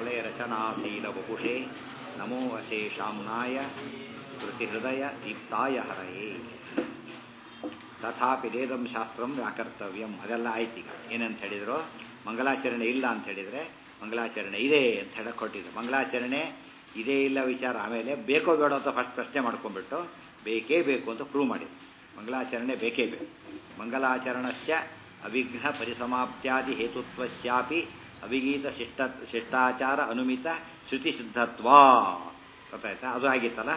ಪ್ರಳಯರಚನಾಶೀಲವಪುಷೇ ನಮೋ ಅಶೇಷಾಮ್ನಾಯ ಸ್ಮೃತಿಹೃದಯ ದೀಪ್ತಾಯ ಹರಯೇ ತಥಾಪಿ ವೇದಂ ಶಾಸ್ತ್ರಂ ವ್ಯಾಕರ್ತವ್ಯಂ ಅದೆಲ್ಲ ಆಯ್ತು ಈಗ ಏನಂತ ಹೇಳಿದ್ರು ಮಂಗಲಾಚರಣೆ ಇಲ್ಲ ಅಂತ ಹೇಳಿದರೆ ಮಂಗಲಾಚರಣೆ ಇದೆ ಅಂತ ಹೇಳಕ್ಕೆ ಕೊಟ್ಟಿದ್ರು ಮಂಗಲಾಚರಣೆ ಇದೇ ಇಲ್ಲ ವಿಚಾರ ಆಮೇಲೆ ಬೇಕೋ ಬೇಡ ಅಂತ ಫಸ್ಟ್ ಪ್ರಶ್ನೆ ಮಾಡ್ಕೊಂಡ್ಬಿಟ್ಟು ಬೇಕೇ ಬೇಕು ಅಂತ ಪ್ರೂವ್ ಮಾಡಿದ್ರು ಮಂಗಲಾಚರಣೆ ಬೇಕೇ ಬೇಕು ಮಂಗಲಾಚರಣಸ್ಯ ಅವಿಘ್ನ ಪರಿಸಮಾಪ್ತ್ಯಾದಿ ಹೇತುತ್ವಸ್ಯಾಪಿ ಅವಿಗೀತ ಶಿಷ್ಟ ಶಿಷ್ಟಾಚಾರ ಅನುಮಿತ ಶ್ರುತಿ ಸಿದ್ಧತ್ವ ಗೊತ್ತಾಯ್ತಾ ಅದು ಆಗಿತ್ತಲ್ಲ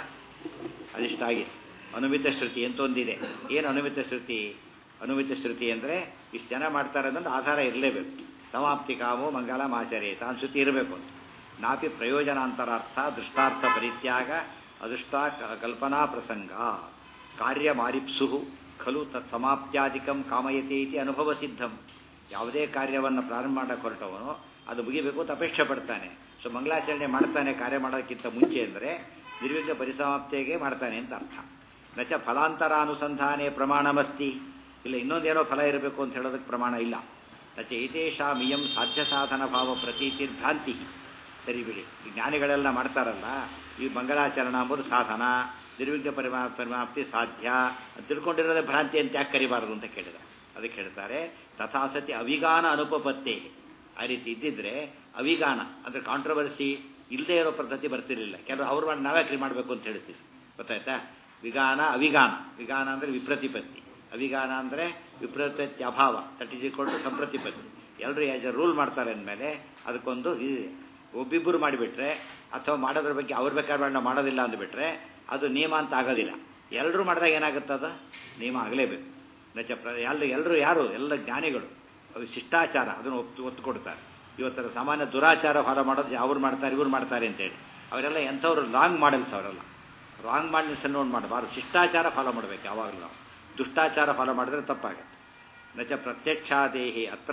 ಅದಿಷ್ಟ ಆಗಿತ್ತು ಅನುಮಿತ ಶ್ರುತಿ ಅಂತ ಒಂದಿದೆ ಏನು ಅನುಮಿತ ಶ್ರುತಿ ಅನುಮಿತ ಶ್ರುತಿ ಅಂದರೆ ಇಷ್ಟು ಜನ ಮಾಡ್ತಾರೆ ಅನ್ನೋದು ಆಧಾರ ಇರಲೇಬೇಕು ಸಮಾಪ್ತಿ ಕಾಮೋ ಮಂಗಲ ಮಾಚರೇತ ಅಂತ ಶ್ರುತಿ ಇರಬೇಕು ಅಂತ ನಾಪಿ ಪ್ರಯೋಜನಾಂತರಾರ್ಥ ದೃಷ್ಟಾರ್ಥ ಪರಿತ್ಯಾಗ ಅದೃಷ್ಟ ಕಲ್ಪನಾ ಪ್ರಸಂಗ ಕಾರ್ಯ ಮಾರಿಪ್ಸು ಖಲು ತತ್ ಸಮಾಪ್ತ್ಯಾಧಿಕಂ ಕಾಮಯತೆ ಇತಿ ಅನುಭವ ಸಿದ್ಧಂ ಯಾವುದೇ ಕಾರ್ಯವನ್ನು ಪ್ರಾರಂಭ ಮಾಡಕ್ಕೆ ಹೊರಟವನು ಅದು ಮುಗಿಬೇಕು ಅಂತ ಅಪೇಕ್ಷೆ ಪಡ್ತಾನೆ ಸೊ ಮಂಗಲಾಚರಣೆ ಮಾಡ್ತಾನೆ ಕಾರ್ಯ ಮಾಡೋಕ್ಕಿಂತ ಮುಂಚೆ ಅಂದರೆ ನಿರ್ವಿಘ್ನ ಪರಿಸಮಾಪ್ತಿಗೆ ಮಾಡ್ತಾನೆ ಅಂತ ಅರ್ಥ ನಚ ಫಲಾಂತರಾನುಸಂಧಾನೆ ಪ್ರಮಾಣಮಸ್ತಿ ಇಲ್ಲ ಇನ್ನೊಂದೇನೋ ಫಲ ಇರಬೇಕು ಅಂತ ಹೇಳೋದಕ್ಕೆ ಪ್ರಮಾಣ ಇಲ್ಲ ನಚ ಏತೇಷಾಂ ಇಯಂ ಸಾಧ್ಯ ಸಾಧನ ಭಾವ ಪ್ರತೀತಿರ್ಭ್ರಾಂತಿ ಸರಿ ಬಿಡಿ ಈ ಜ್ಞಾನಿಗಳೆಲ್ಲ ಮಾಡ್ತಾರಲ್ಲ ಈ ಮಂಗಲಾಚರಣ ಅಂಬುದು ಸಾಧನ ನಿರ್ವಿಘ್ನ ಪರಿಮಾ ಪರಿಮಾಪ್ತಿ ಸಾಧ್ಯ ತಿಳ್ಕೊಂಡಿರೋದೇ ಭ್ರಾಂತಿ ಅಂತ ಯಾಕೆ ಕರಿಬಾರದು ಅಂತ ಕೇಳಿದ ಅದಕ್ಕೆ ಹೇಳ್ತಾರೆ ತಥಾಸತಿ ಅವಿಗಾನ ಅನುಪಪತ್ತೆ ಆ ರೀತಿ ಇದ್ದಿದ್ರೆ ಅವಿಗಾನ ಅಂದರೆ ಕಾಂಟ್ರವರ್ಸಿ ಇಲ್ಲದೆ ಇರೋ ಪದ್ಧತಿ ಬರ್ತಿರಲಿಲ್ಲ ಕೆಲವರು ಅವ್ರು ಮಾಡಿ ನಾವ್ಯಾಕ್ರಿ ಮಾಡಬೇಕು ಅಂತ ಹೇಳ್ತೀವಿ ಗೊತ್ತಾಯ್ತಾ ವಿಗಾನ ಅವಿಗಾನ ವಿಗಾನ ಅಂದರೆ ವಿಪ್ರತಿಪತ್ತಿ ಅವಿಗಾನ ಅಂದರೆ ವಿಪ್ರತಿಪತ್ತಿ ಅಭಾವ ದಟ್ ಈಸ್ ಈಕ್ವಲ್ ಟು ಸಂಪ್ರತಿಪತ್ತಿ ಎಲ್ಲರೂ ಆಸ್ ಎ ರೂಲ್ ಮಾಡ್ತಾರೆ ಅಂದಮೇಲೆ ಅದಕ್ಕೊಂದು ಇದೆ ಒಬ್ಬಿಬ್ಬರು ಮಾಡಿಬಿಟ್ರೆ ಅಥವಾ ಮಾಡೋದ್ರ ಬಗ್ಗೆ ಅವ್ರ ಬೇಕಾದ್ರೆ ನಾವು ಮಾಡೋದಿಲ್ಲ ಅಂದುಬಿಟ್ರೆ ಅದು ನಿಯಮ ಅಂತ ಆಗೋದಿಲ್ಲ ಎಲ್ಲರೂ ಮಾಡಿದಾಗ ಏನಾಗುತ್ತೆ ಅದು ನಿಯಮ ಆಗಲೇಬೇಕು ನಚ ಪ್ರ ಎಲ್ಲ ಎಲ್ಲರೂ ಯಾರು ಎಲ್ಲ ಜ್ಞಾನಿಗಳು ಅದು ಶಿಷ್ಟಾಚಾರ ಅದನ್ನು ಒತ್ತು ಒತ್ತು ಕೊಡ್ತಾರೆ ಇವತ್ತರ ಸಾಮಾನ್ಯ ದುರಾಚಾರ ಫಾಲೋ ಮಾಡೋದು ಅವ್ರು ಮಾಡ್ತಾರೆ ಇವ್ರು ಮಾಡ್ತಾರೆ ಅಂತೇಳಿ ಅವರೆಲ್ಲ ಎಂಥವ್ರು ಲಾಂಗ್ ಮಾಡಲ್ಸ್ ಅವರೆಲ್ಲ ರಾಂಗ್ ಮಾಡಲ್ಸ್ ನೋಡಿ ಮಾಡಬಾರ್ದು ಶಿಷ್ಟಾಚಾರ ಫಾಲೋ ಮಾಡಬೇಕು ಯಾವಾಗಲೂ ನಾವು ದುಷ್ಟಾಚಾರ ಫಾಲೋ ಮಾಡಿದ್ರೆ ತಪ್ಪಾಗುತ್ತೆ ನಚ ಪ್ರತ್ಯಕ್ಷಾದೇಹಿ ಅತ್ರ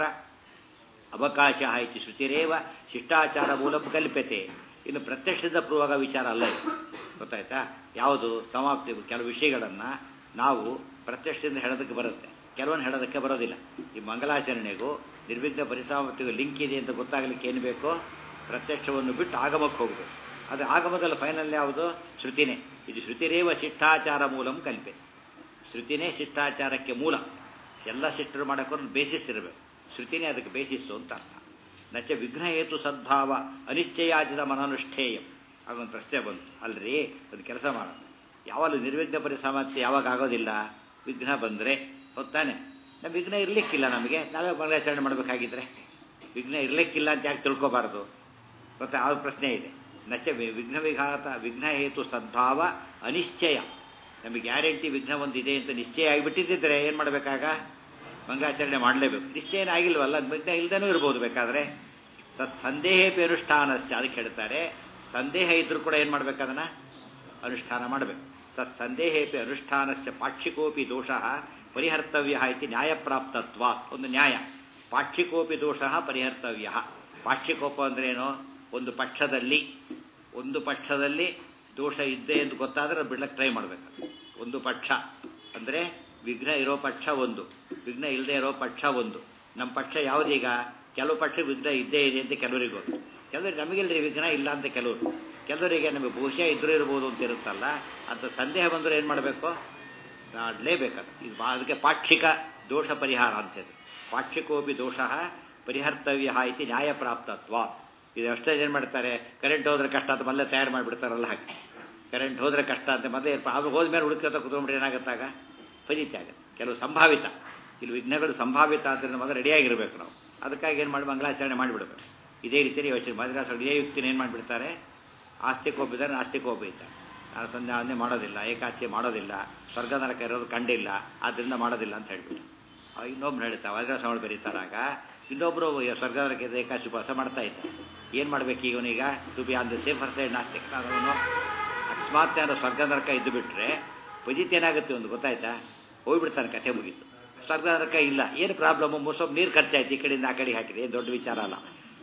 ಅವಕಾಶ ಇತಿ ಶ್ರುತಿರೇವ ಶಿಷ್ಟಾಚಾರ ಮೂಲಕ ಕಲ್ಪ್ಯತೆ ಇನ್ನು ಪ್ರತ್ಯಕ್ಷದ ಪ್ರೂವಾಗ ವಿಚಾರ ಅಲ್ಲ ಇದು ಗೊತ್ತಾಯ್ತಾ ಯಾವುದು ಸಮಾಪ್ತಿ ಕೆಲವು ವಿಷಯಗಳನ್ನು ನಾವು ಪ್ರತ್ಯಕ್ಷದಿಂದ ಹೇಳೋದಕ್ಕೆ ಬರುತ್ತೆ ಕೆಲವೊಂದು ಹೇಳೋದಕ್ಕೆ ಬರೋದಿಲ್ಲ ಈ ಮಂಗಲಾಚರಣೆಗೂ ನಿರ್ವಿಘ್ನ ಪರಿಸಮಾಪ್ತಿಗೂ ಲಿಂಕ್ ಇದೆ ಅಂತ ಗೊತ್ತಾಗಲಿಕ್ಕೆ ಏನು ಬೇಕು ಪ್ರತ್ಯಕ್ಷವನ್ನು ಬಿಟ್ಟು ಆಗಮಕ್ಕೆ ಹೋಗಬೇಕು ಅದು ಆಗಮದಲ್ಲಿ ಫೈನಲ್ ಯಾವುದು ಶ್ರುತಿನೇ ಇದು ಶ್ರುತಿರೇವ ಶಿಷ್ಟಾಚಾರ ಮೂಲಂ ಕಲ್ಪೆ ಶ್ರುತಿನೇ ಶಿಷ್ಟಾಚಾರಕ್ಕೆ ಮೂಲ ಎಲ್ಲ ಶಿಷ್ಟರು ಮಾಡೋಕ್ಕೊಂದು ಬೇಸಿಸ್ ಇರಬೇಕು ಶ್ರುತಿನೇ ಅದಕ್ಕೆ ಬೇಸಿಸ್ಸು ಅಂತ ಅರ್ಥ ನಚ ವಿಘ್ನ ಹೇತು ಸದ್ಭಾವ ಅನಿಶ್ಚಯಾಜಿತ ಮನನುಷ್ಠೇಯಂ ಅದೊಂದು ಪ್ರಶ್ನೆ ಬಂತು ಅಲ್ರಿ ಒಂದು ಕೆಲಸ ಮಾಡೋದು ಯಾವಾಗಲೂ ನಿರ್ವಿಘ್ನ ಪರಿಸಮಾಪ್ತಿ ಯಾವಾಗ ಆಗೋದಿಲ್ಲ ವಿಘ್ನ ಬಂದರೆ ಹೊತ್ತಾನೆ ನಮ್ಮ ವಿಘ್ನ ಇರಲಿಕ್ಕಿಲ್ಲ ನಮಗೆ ನಾವೇ ಮಂಗಳಾಚರಣೆ ಮಾಡಬೇಕಾಗಿದ್ರೆ ವಿಘ್ನ ಇರಲಿಕ್ಕಿಲ್ಲ ಅಂತ ಯಾಕೆ ತಿಳ್ಕೊಬಾರ್ದು ಗೊತ್ತಾ ಆ ಪ್ರಶ್ನೆ ಇದೆ ನಚ ವಿಘ್ನ ವಿಘಾತ ವಿಘ್ನ ಹೇತು ಸದ್ಭಾವ ಅನಿಶ್ಚಯ ನಮಗೆ ಗ್ಯಾರಂಟಿ ವಿಘ್ನ ಒಂದಿದೆ ಅಂತ ನಿಶ್ಚಯ ಆಗಿಬಿಟ್ಟಿದ್ದರೆ ಏನು ಮಾಡಬೇಕಾಗ ಮಂಗಾಚರಣೆ ಮಾಡಲೇಬೇಕು ನಿಶ್ಚಯನ ಆಗಿಲ್ವಲ್ಲ ವಿಘ್ನ ಇಲ್ದೇನೂ ಇರ್ಬೋದು ಬೇಕಾದರೆ ತತ್ ಸಂದೇಹಪಿ ಅನುಷ್ಠಾನಸ್ಯ ಅದಕ್ಕೆ ಹೇಳ್ತಾರೆ ಸಂದೇಹ ಇದ್ರೂ ಕೂಡ ಏನು ಮಾಡ್ಬೇಕದನ್ನ ಅನುಷ್ಠಾನ ಮಾಡಬೇಕು ತತ್ ಸಂದೇಹೇಪಿ ಅನುಷ್ಠಾನಸ್ಯ ಪಾಕ್ಷಿಕೋಪಿ ದೋಷ ಪರಿಹರ್ತವ್ಯ ಇತಿ ನ್ಯಾಯಪ್ರಾಪ್ತತ್ವ ಒಂದು ನ್ಯಾಯ ಪಾಕ್ಷಿಕೋಪಿ ದೋಷ ಪರಿಹರ್ತವ್ಯ ಪಾಕ್ಷಿಕೋಪ ಅಂದ್ರೇನು ಒಂದು ಪಕ್ಷದಲ್ಲಿ ಒಂದು ಪಕ್ಷದಲ್ಲಿ ದೋಷ ಇದ್ದೆ ಎಂದು ಗೊತ್ತಾದರೆ ಬಿಡ್ಲಕ್ಕೆ ಟ್ರೈ ಮಾಡಬೇಕು ಒಂದು ಪಕ್ಷ ಅಂದರೆ ವಿಘ್ನ ಇರೋ ಪಕ್ಷ ಒಂದು ವಿಘ್ನ ಇಲ್ಲದೆ ಇರೋ ಪಕ್ಷ ಒಂದು ನಮ್ಮ ಪಕ್ಷ ಯಾವುದೀಗ ಕೆಲವು ಪಕ್ಷ ವಿಘ್ನ ಇದ್ದೇ ಇದೆ ಅಂತ ಕೆಲವರಿಗೆ ಗೊತ್ತು ಕೆಲವರಿಗೆ ನಮಗಿಲ್ಲರಿ ವಿಘ್ನ ಇಲ್ಲ ಅಂತ ಕೆಲವರು ಕೆಲವರಿಗೆ ನಮಗೆ ಬಹುಶಃ ಇದ್ರೂ ಇರ್ಬೋದು ಅಂತ ಇರುತ್ತಲ್ಲ ಅಂತ ಸಂದೇಹ ಬಂದರೆ ಏನು ಮಾಡಬೇಕು ಆಡಲೇಬೇಕದು ಇದು ಅದಕ್ಕೆ ಪಾಕ್ಷಿಕ ದೋಷ ಪರಿಹಾರ ಅಂತೇಳಿ ಪಾಕ್ಷಿಕೋಪಿ ದೋಷ ಪರಿಹರ್ತವ್ಯ ಇತಿ ನ್ಯಾಯಪ್ರಾಪ್ತತ್ವ ಇದು ಎಷ್ಟೇ ಏನು ಮಾಡ್ತಾರೆ ಕರೆಂಟ್ ಹೋದ್ರೆ ಕಷ್ಟ ಅಂತ ಮೊದಲೇ ತಯಾರು ಮಾಡಿಬಿಡ್ತಾರಲ್ಲ ಹಾಗೆ ಕರೆಂಟ್ ಹೋದರೆ ಕಷ್ಟ ಅಂತ ಮೊದಲೇ ಅದು ಹೋದ್ಮೇಲೆ ಹುಡುಕೋತ ಕುತ್ಕೊಂಡ್ರೆ ಏನಾಗುತ್ತಾಗ ಫಜಿತಿ ಆಗುತ್ತೆ ಕೆಲವು ಸಂಭಾವಿತ ಇಲ್ಲಿ ವಿಘ್ನಗಳು ಸಂಭಾವಿತ ಆದ್ದರಿಂದ ಮೊದಲು ರೆಡಿಯಾಗಿರ್ಬೇಕು ನಾವು ಅದಕ್ಕಾಗಿ ಏನು ಮಾಡಿ ಮಂಗಳಾಚರಣೆ ಮಾಡಿಬಿಡ್ಬೇಕು ಇದೇ ರೀತಿ ಯೋಚನೆ ಮದ್ರಾಸ ಇದೇ ಯುಕ್ತಿನ ಏನು ಮಾಡಿಬಿಡ್ತಾರೆ ಆಸ್ತಿಕ ಒಬ್ಬಿದ್ದಾರೆ ನಾಸ್ತಿಕ ಒಬ್ಬ ಇದ್ದಾರೆ ಆ ಸಂಧ್ಯಾವಂದನೆ ಮಾಡೋದಿಲ್ಲ ಏಕಾಚೆ ಮಾಡೋದಿಲ್ಲ ಸ್ವರ್ಗ ನರಕ ಇರೋದು ಕಂಡಿಲ್ಲ ಆದ್ದರಿಂದ ಮಾಡೋದಿಲ್ಲ ಅಂತ ಹೇಳ್ಬಿಟ್ಟು ಇನ್ನೊಬ್ರು ಹೇಳ್ತಾ ವಜ್ರಾಸಮಳು ಬರೀತಾರಾಗ ಇನ್ನೊಬ್ಬರು ಸ್ವರ್ಗ ನರಕ ಏಕಾಚಿ ಉಪವಾಸ ಮಾಡ್ತಾ ಇದ್ದ ಏನು ಮಾಡಬೇಕು ಇವನೀಗ to be on the safer side ನಾಸ್ತಿಕ ಅವನು ಅಕಸ್ಮಾತ್ ಏನೋ ಸ್ವರ್ಗ ನರಕ ಇದ್ದು ಬಿಟ್ರೆ ಪಜಿತ್ ಏನಾಗುತ್ತೆ ಒಂದು ಗೊತ್ತಾಯ್ತಾ ಹೋಗ್ಬಿಡ್ತಾನೆ ಕಥೆ ಮುಗೀತು ಸ್ವರ್ಗ ನರಕ ಇಲ್ಲ ಏನು ಪ್ರಾಬ್ಲಮ್ಮು ಮುಸೊಬ್ಬ ನೀರು ಖರ್ಚಾಯ್ತು ಈ ಕಡೆಯಿಂದ ಆ ಕಡೆ ಹಾಕಿದೆ ಏನು ದೊಡ್ಡ ವಿಚಾರ ಅಲ್ಲ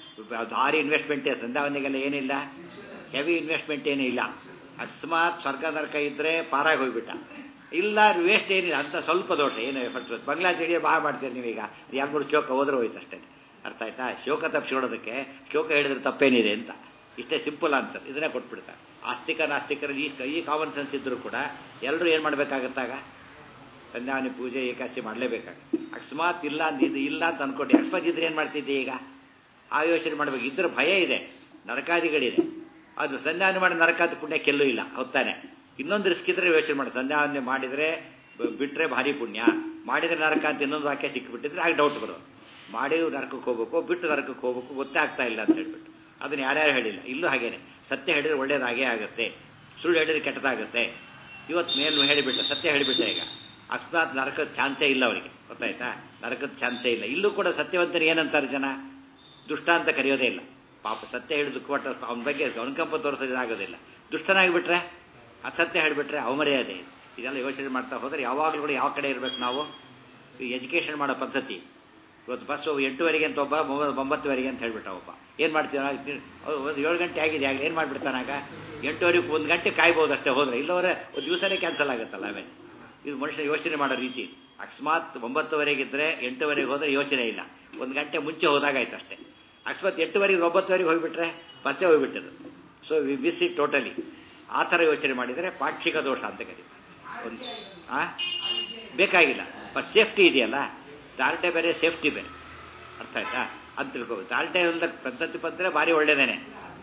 ಭಾರಿ ಇನ್ವೆಸ್ಟ್ಮೆಂಟೇ ಸಂಧ್ಯಾವಂದಿಗೆಲ್ಲ ಏನಿಲ್ಲ ಹೆವಿ ಇನ್ವೆಸ್ಟ್ಮೆಂಟ್ ಏನೂ ಇಲ್ಲ ಅಕಸ್ಮಾತ್ ಸ್ವರ್ಗ ನರಕ ಇದ್ದರೆ ಪಾರಾಗಿ ಹೋಗ್ಬಿಟ್ಟ ಇಲ್ಲ ವೇಸ್ಟ್ ಏನಿಲ್ಲ ಅಂತ ಸ್ವಲ್ಪ ದೋಷ ಏನು ಎಫರ್ಟ್ ಬಂಗ್ಲಾ ಚಡಿಯ ಭಾಳ ಮಾಡ್ತೀರಿ ನೀವೀಗ ಎರಡು ಮೂರು ಚೌಕ ಹೋದ್ರೆ ಹೋಯ್ತು ಅಷ್ಟೇ ಅರ್ಥ ಆಯ್ತಾ ಶೋಕ ತಪ್ಪಿಸ್ಕೊಳ್ಳೋದಕ್ಕೆ ಶೋಕ ಹೇಳಿದ್ರೆ ತಪ್ಪೇನಿದೆ ಅಂತ ಇಷ್ಟೇ ಸಿಂಪಲ್ ಆನ್ಸರ್ ಇದನ್ನೇ ಕೊಟ್ಬಿಡ್ತಾರೆ ಆಸ್ತಿಕ ನಾಸ್ತಿಕರ ಈ ಈ ಕಾಮನ್ ಸೆನ್ಸ್ ಇದ್ದರೂ ಕೂಡ ಎಲ್ಲರೂ ಏನು ಮಾಡಬೇಕಾಗತ್ತಾಗ ಸಂಧ್ಯಾವನಿ ಪೂಜೆ ಏಕಾಸಿ ಮಾಡಲೇಬೇಕಾಗುತ್ತೆ ಅಕಸ್ಮಾತ್ ಇಲ್ಲ ಅಂತ ಇದು ಇಲ್ಲ ಅಂತ ಅನ್ಕೊಂಡು ಅಕಸ್ಮಾತ್ ಇದ್ರೆ ಏನು ಮಾಡ್ತಿದ್ದೆ ಈಗ ಆ ಯೋಚನೆ ಮಾಡಬೇಕು ಇದ್ರ ಭಯ ಇದೆ ನರಕಾದಿಗಳಿದೆ ಅದು ಸಂಧ್ಯಾವನೆ ಮಾಡಿ ನರಕಾದ ಪುಣ್ಯ ಕೆಲ್ಲೂ ಇಲ್ಲ ಹೊತ್ತಾನೆ ಇನ್ನೊಂದು ರಿಸ್ಕ್ ಇದ್ರೆ ಯೋಚನೆ ಮಾಡಿ ಸಂಧ್ಯಾವನೆ ಮಾಡಿದರೆ ಬಿಟ್ಟರೆ ಭಾರಿ ಪುಣ್ಯ ಮಾಡಿದರೆ ನರಕ ಅಂತ ಇನ್ನೊಂದು ವಾಕ್ಯ ಸಿಕ್ಕಿಬಿಟ್ಟಿದ್ರೆ ಆಗ ಡೌಟ್ ಬರೋದು ಮಾಡಿ ನರಕಕ್ಕೆ ಹೋಗ್ಬೇಕು ಬಿಟ್ಟು ನರಕಕ್ಕೆ ಹೋಗ್ಬೇಕು ಗೊತ್ತೇ ಆಗ್ತಾ ಇಲ್ಲ ಅಂತ ಹೇಳ್ಬಿಟ್ಟು ಅದನ್ನು ಯಾರ್ಯಾರು ಹೇಳಿಲ್ಲ ಇಲ್ಲೂ ಹಾಗೇನೆ ಸತ್ಯ ಹೇಳಿದ್ರೆ ಒಳ್ಳೇದಾಗೇ ಆಗುತ್ತೆ ಸುಳ್ಳು ಹೇಳಿದ್ರೆ ಕೆಟ್ಟದಾಗುತ್ತೆ ಇವತ್ತು ಮೇಲು ಹೇಳಿಬಿಟ್ಟ ಸತ್ಯ ಹೇಳಿಬಿಟ್ಟೆ ಈಗ ಅಕಸ್ಮಾತ್ ನರಕದ ಚಾನ್ಸೇ ಇಲ್ಲ ಅವರಿಗೆ ಗೊತ್ತಾಯ್ತಾ ನರಕದ ಚಾನ್ಸೇ ಇಲ್ಲ ಇಲ್ಲೂ ಕೂಡ ಸತ್ಯವಂತರು ಏನಂತಾರೆ ಜನ ದುಷ್ಟ ಅಂತ ಕರೆಯೋದೇ ಇಲ್ಲ ಪಾಪ ಸತ್ಯ ಹೇಳಿದು ಕೊಟ್ಟ ಅವನ ಬಗ್ಗೆ ಅನುಕಂಪ ತೋರಿಸೋದಾಗೋದಿಲ್ಲ ದುಷ್ಟನಾಗಿಬಿಟ್ರೆ ಅಸತ್ಯ ಹೇಳಿಬಿಟ್ರೆ ಅವಮರ್ಯಾದೆ ಇದೆಲ್ಲ ಯೋಚನೆ ಮಾಡ್ತಾ ಹೋದರೆ ಯಾವಾಗಲೂ ಕೂಡ ಯಾವ ಕಡೆ ಇರಬೇಕು ನಾವು ಈ ಎಜುಕೇಷನ್ ಮಾಡೋ ಪದ್ಧತಿ ಇವತ್ತು ಬಸ್ ಎಂಟುವರೆಗೆ ಅಂತ ಒಬ್ಬ ಒಂಬತ್ತುವರೆಗೆ ಅಂತ ಹೇಳ್ಬಿಟ್ಟ ಒಬ್ಬ ಏನು ಮಾಡ್ತೀವಿ ಒಂದು ಏಳು ಗಂಟೆ ಆಗಿದೆ ಆಗಲಿ ಏನು ಮಾಡಿಬಿಡ್ತಾನಾಗ ಎಂಟುವರೆಗೆ ಒಂದು ಗಂಟೆ ಕಾಯ್ಬೋದು ಅಷ್ಟೇ ಹೋದರೆ ಇಲ್ಲವರೆ ಒಂದು ದಿವಸನೇ ಕ್ಯಾನ್ಸಲ್ ಆಗುತ್ತಲ್ಲ ಆಮೇಲೆ ಇದು ಮನುಷ್ಯ ಯೋಚನೆ ಮಾಡೋ ರೀತಿ ಅಕಸ್ಮಾತ್ ಒಂಬತ್ತುವರೆಗಿದ್ದರೆ ಎಂಟುವರೆಗೆ ಹೋದರೆ ಯೋಚನೆ ಇಲ್ಲ ಒಂದು ಗಂಟೆ ಮುಂಚೆ ಹೋದಾಗಾಯ್ತು ಅಷ್ಟೇ ಅಕಸ್ಮಾತ್ ಎಂಟುವರೆಗೆ ಒಂಬತ್ತುವರೆಗೆ ಹೋಗಿಬಿಟ್ರೆ ಬಸ್ಸೇ ಹೋಗಿಬಿಟ್ಟದು so we miss it totally ಆ ಥರ ಯೋಚನೆ ಮಾಡಿದರೆ ಪಾಕ್ಷಿಕ ದೋಷ ಅಂತ ಕರೀತಾರೆ ಒಂದು ಆ ಬೇಕಾಗಿಲ್ಲ ಬಟ್ ಸೇಫ್ಟಿ ಇದೆಯಲ್ಲ ದಾರ್ಟೆ ಬೇರೆ ಸೇಫ್ಟಿ ಬೇರೆ ಅರ್ಥ ಆಯ್ತಾ ಅಂತ ತಿಳ್ಕೋಬೇಕು ದಾರ್ಟೆ ಒಂದು ಪದ್ಧತಿ ಪದ್ರೆ ಭಾರಿ ಒಳ್ಳೇದೇನೆ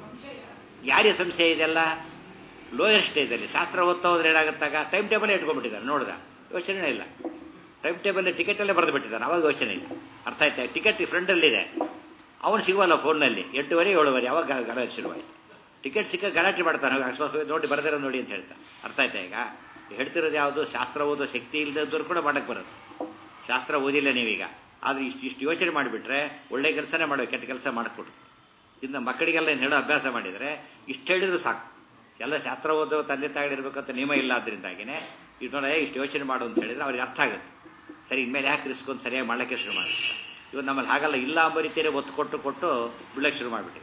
ಯಾರಿಗೆ ಸಂಶಯ ಇದೆಲ್ಲ ಲೋಯರ್ ಸ್ಟೇಜಲ್ಲಿ ಶಾಸ್ತ್ರ ಓದ್ತಾ ಹೋದ್ರೆ ಏನಾಗುತ್ತಾಗ ಟೈಮ್ ಟೇಬಲ್ ಇಟ್ಕೊಂಡ್ಬಿಟ್ಟಿದ್ದಾರೆ ನೋಡ್ದ ಯೋಚನೆ ಇಲ್ಲ ಟೈಮ್ ಟೇಬಲ್ ಟಿಕೆಟಲ್ಲೇ ಬರೆದು ಬಿಟ್ಟಿದ್ದಾನೆ ಅವಾಗ ಯೋಚನೆ ಇಲ್ಲ ಅರ್ಥ ಆಯ್ತಾ ಟಿಕೆಟ್ ಫ್ರೆಂಡಲ್ಲಿದೆ ಅವನು ಸಿಗುವಲ್ಲ ಫೋನ್ನಲ್ಲಿ ಎಂಟುವರೆ ಏಳುವರೆ ಅವಾಗ ಗಲಾಟೆ ಶುರುವಾಯಿತು ಟಿಕೆಟ್ ಸಿಕ್ಕ ಗಲಾಟೆ ಮಾಡ್ತಾನೆ ಅಕಸ್ಮಾತ್ ನೋಡಿ ಬರ್ದಿರೋ ನೋಡಿ ಅಂತ ಹೇಳ್ತಾನೆ ಅರ್ಥ ಆಯ್ತಾ ಈಗ ಹೇಳ್ತಿರೋದು ಯಾವುದು ಶಾಸ್ತ್ರ ಓದೋ ಶಕ್ತಿ ಇಲ್ಲದವ್ರು ಕೂಡ ಮಾಡಕ್ಕೆ ಬರುತ್ತೆ ಶಾಸ್ತ್ರ ಓದಿಲ್ಲ ನೀವೀಗ ಆದರೆ ಇಷ್ಟು ಇಷ್ಟು ಯೋಚನೆ ಮಾಡಿಬಿಟ್ರೆ ಒಳ್ಳೆ ಕೆಲಸನೇ ಮಾಡೋ ಕೆಟ್ಟ ಕೆಲಸ ಮಾಡಿಕೊಟ್ರು ಇನ್ನು ಮಕ್ಕಳಿಗೆಲ್ಲ ಏನು ಹೇಳೋ ಅಭ್ಯಾಸ ಮಾಡಿದರೆ ಇಷ್ಟು ಹೇಳಿದ್ರು ಸಾಕು ಎಲ್ಲ ಶಾಸ್ತ್ರ ಓದೋ ತಂದೆ ತಾಯಿರ್ಬೇಕಂತ ನಿಯಮ ಇಲ್ಲ ಆದ್ದರಿಂದಾಗಿನೇ ಇಟ್ಟು ಇಷ್ಟು ಯೋಚನೆ ಮಾಡು ಅಂತ ಹೇಳಿದ್ರೆ ಅವ್ರಿಗೆ ಅರ್ಥ ಆಗುತ್ತೆ ಸರಿ ಇನ್ಮೇಲೆ ಯಾಕೆ ರಿಸ್ಕ್ ಅಂತ ಸರಿಯಾಗಿ ಮಾಡಲಿಕ್ಕೆ ಶುರು ಮಾಡುತ್ತೆ ಇವತ್ತು ನಮ್ಮಲ್ಲಿ ಹಾಗಲ್ಲ ಇಲ್ಲ ಅಂಬ ರೀತಿಯಲ್ಲಿ ಒತ್ತು ಕೊಟ್ಟು ಕೊಟ್ಟು ಬಿಡಕ್ಕೆ ಶುರು ಮಾಡಿಬಿಟ್ಟಿದೆ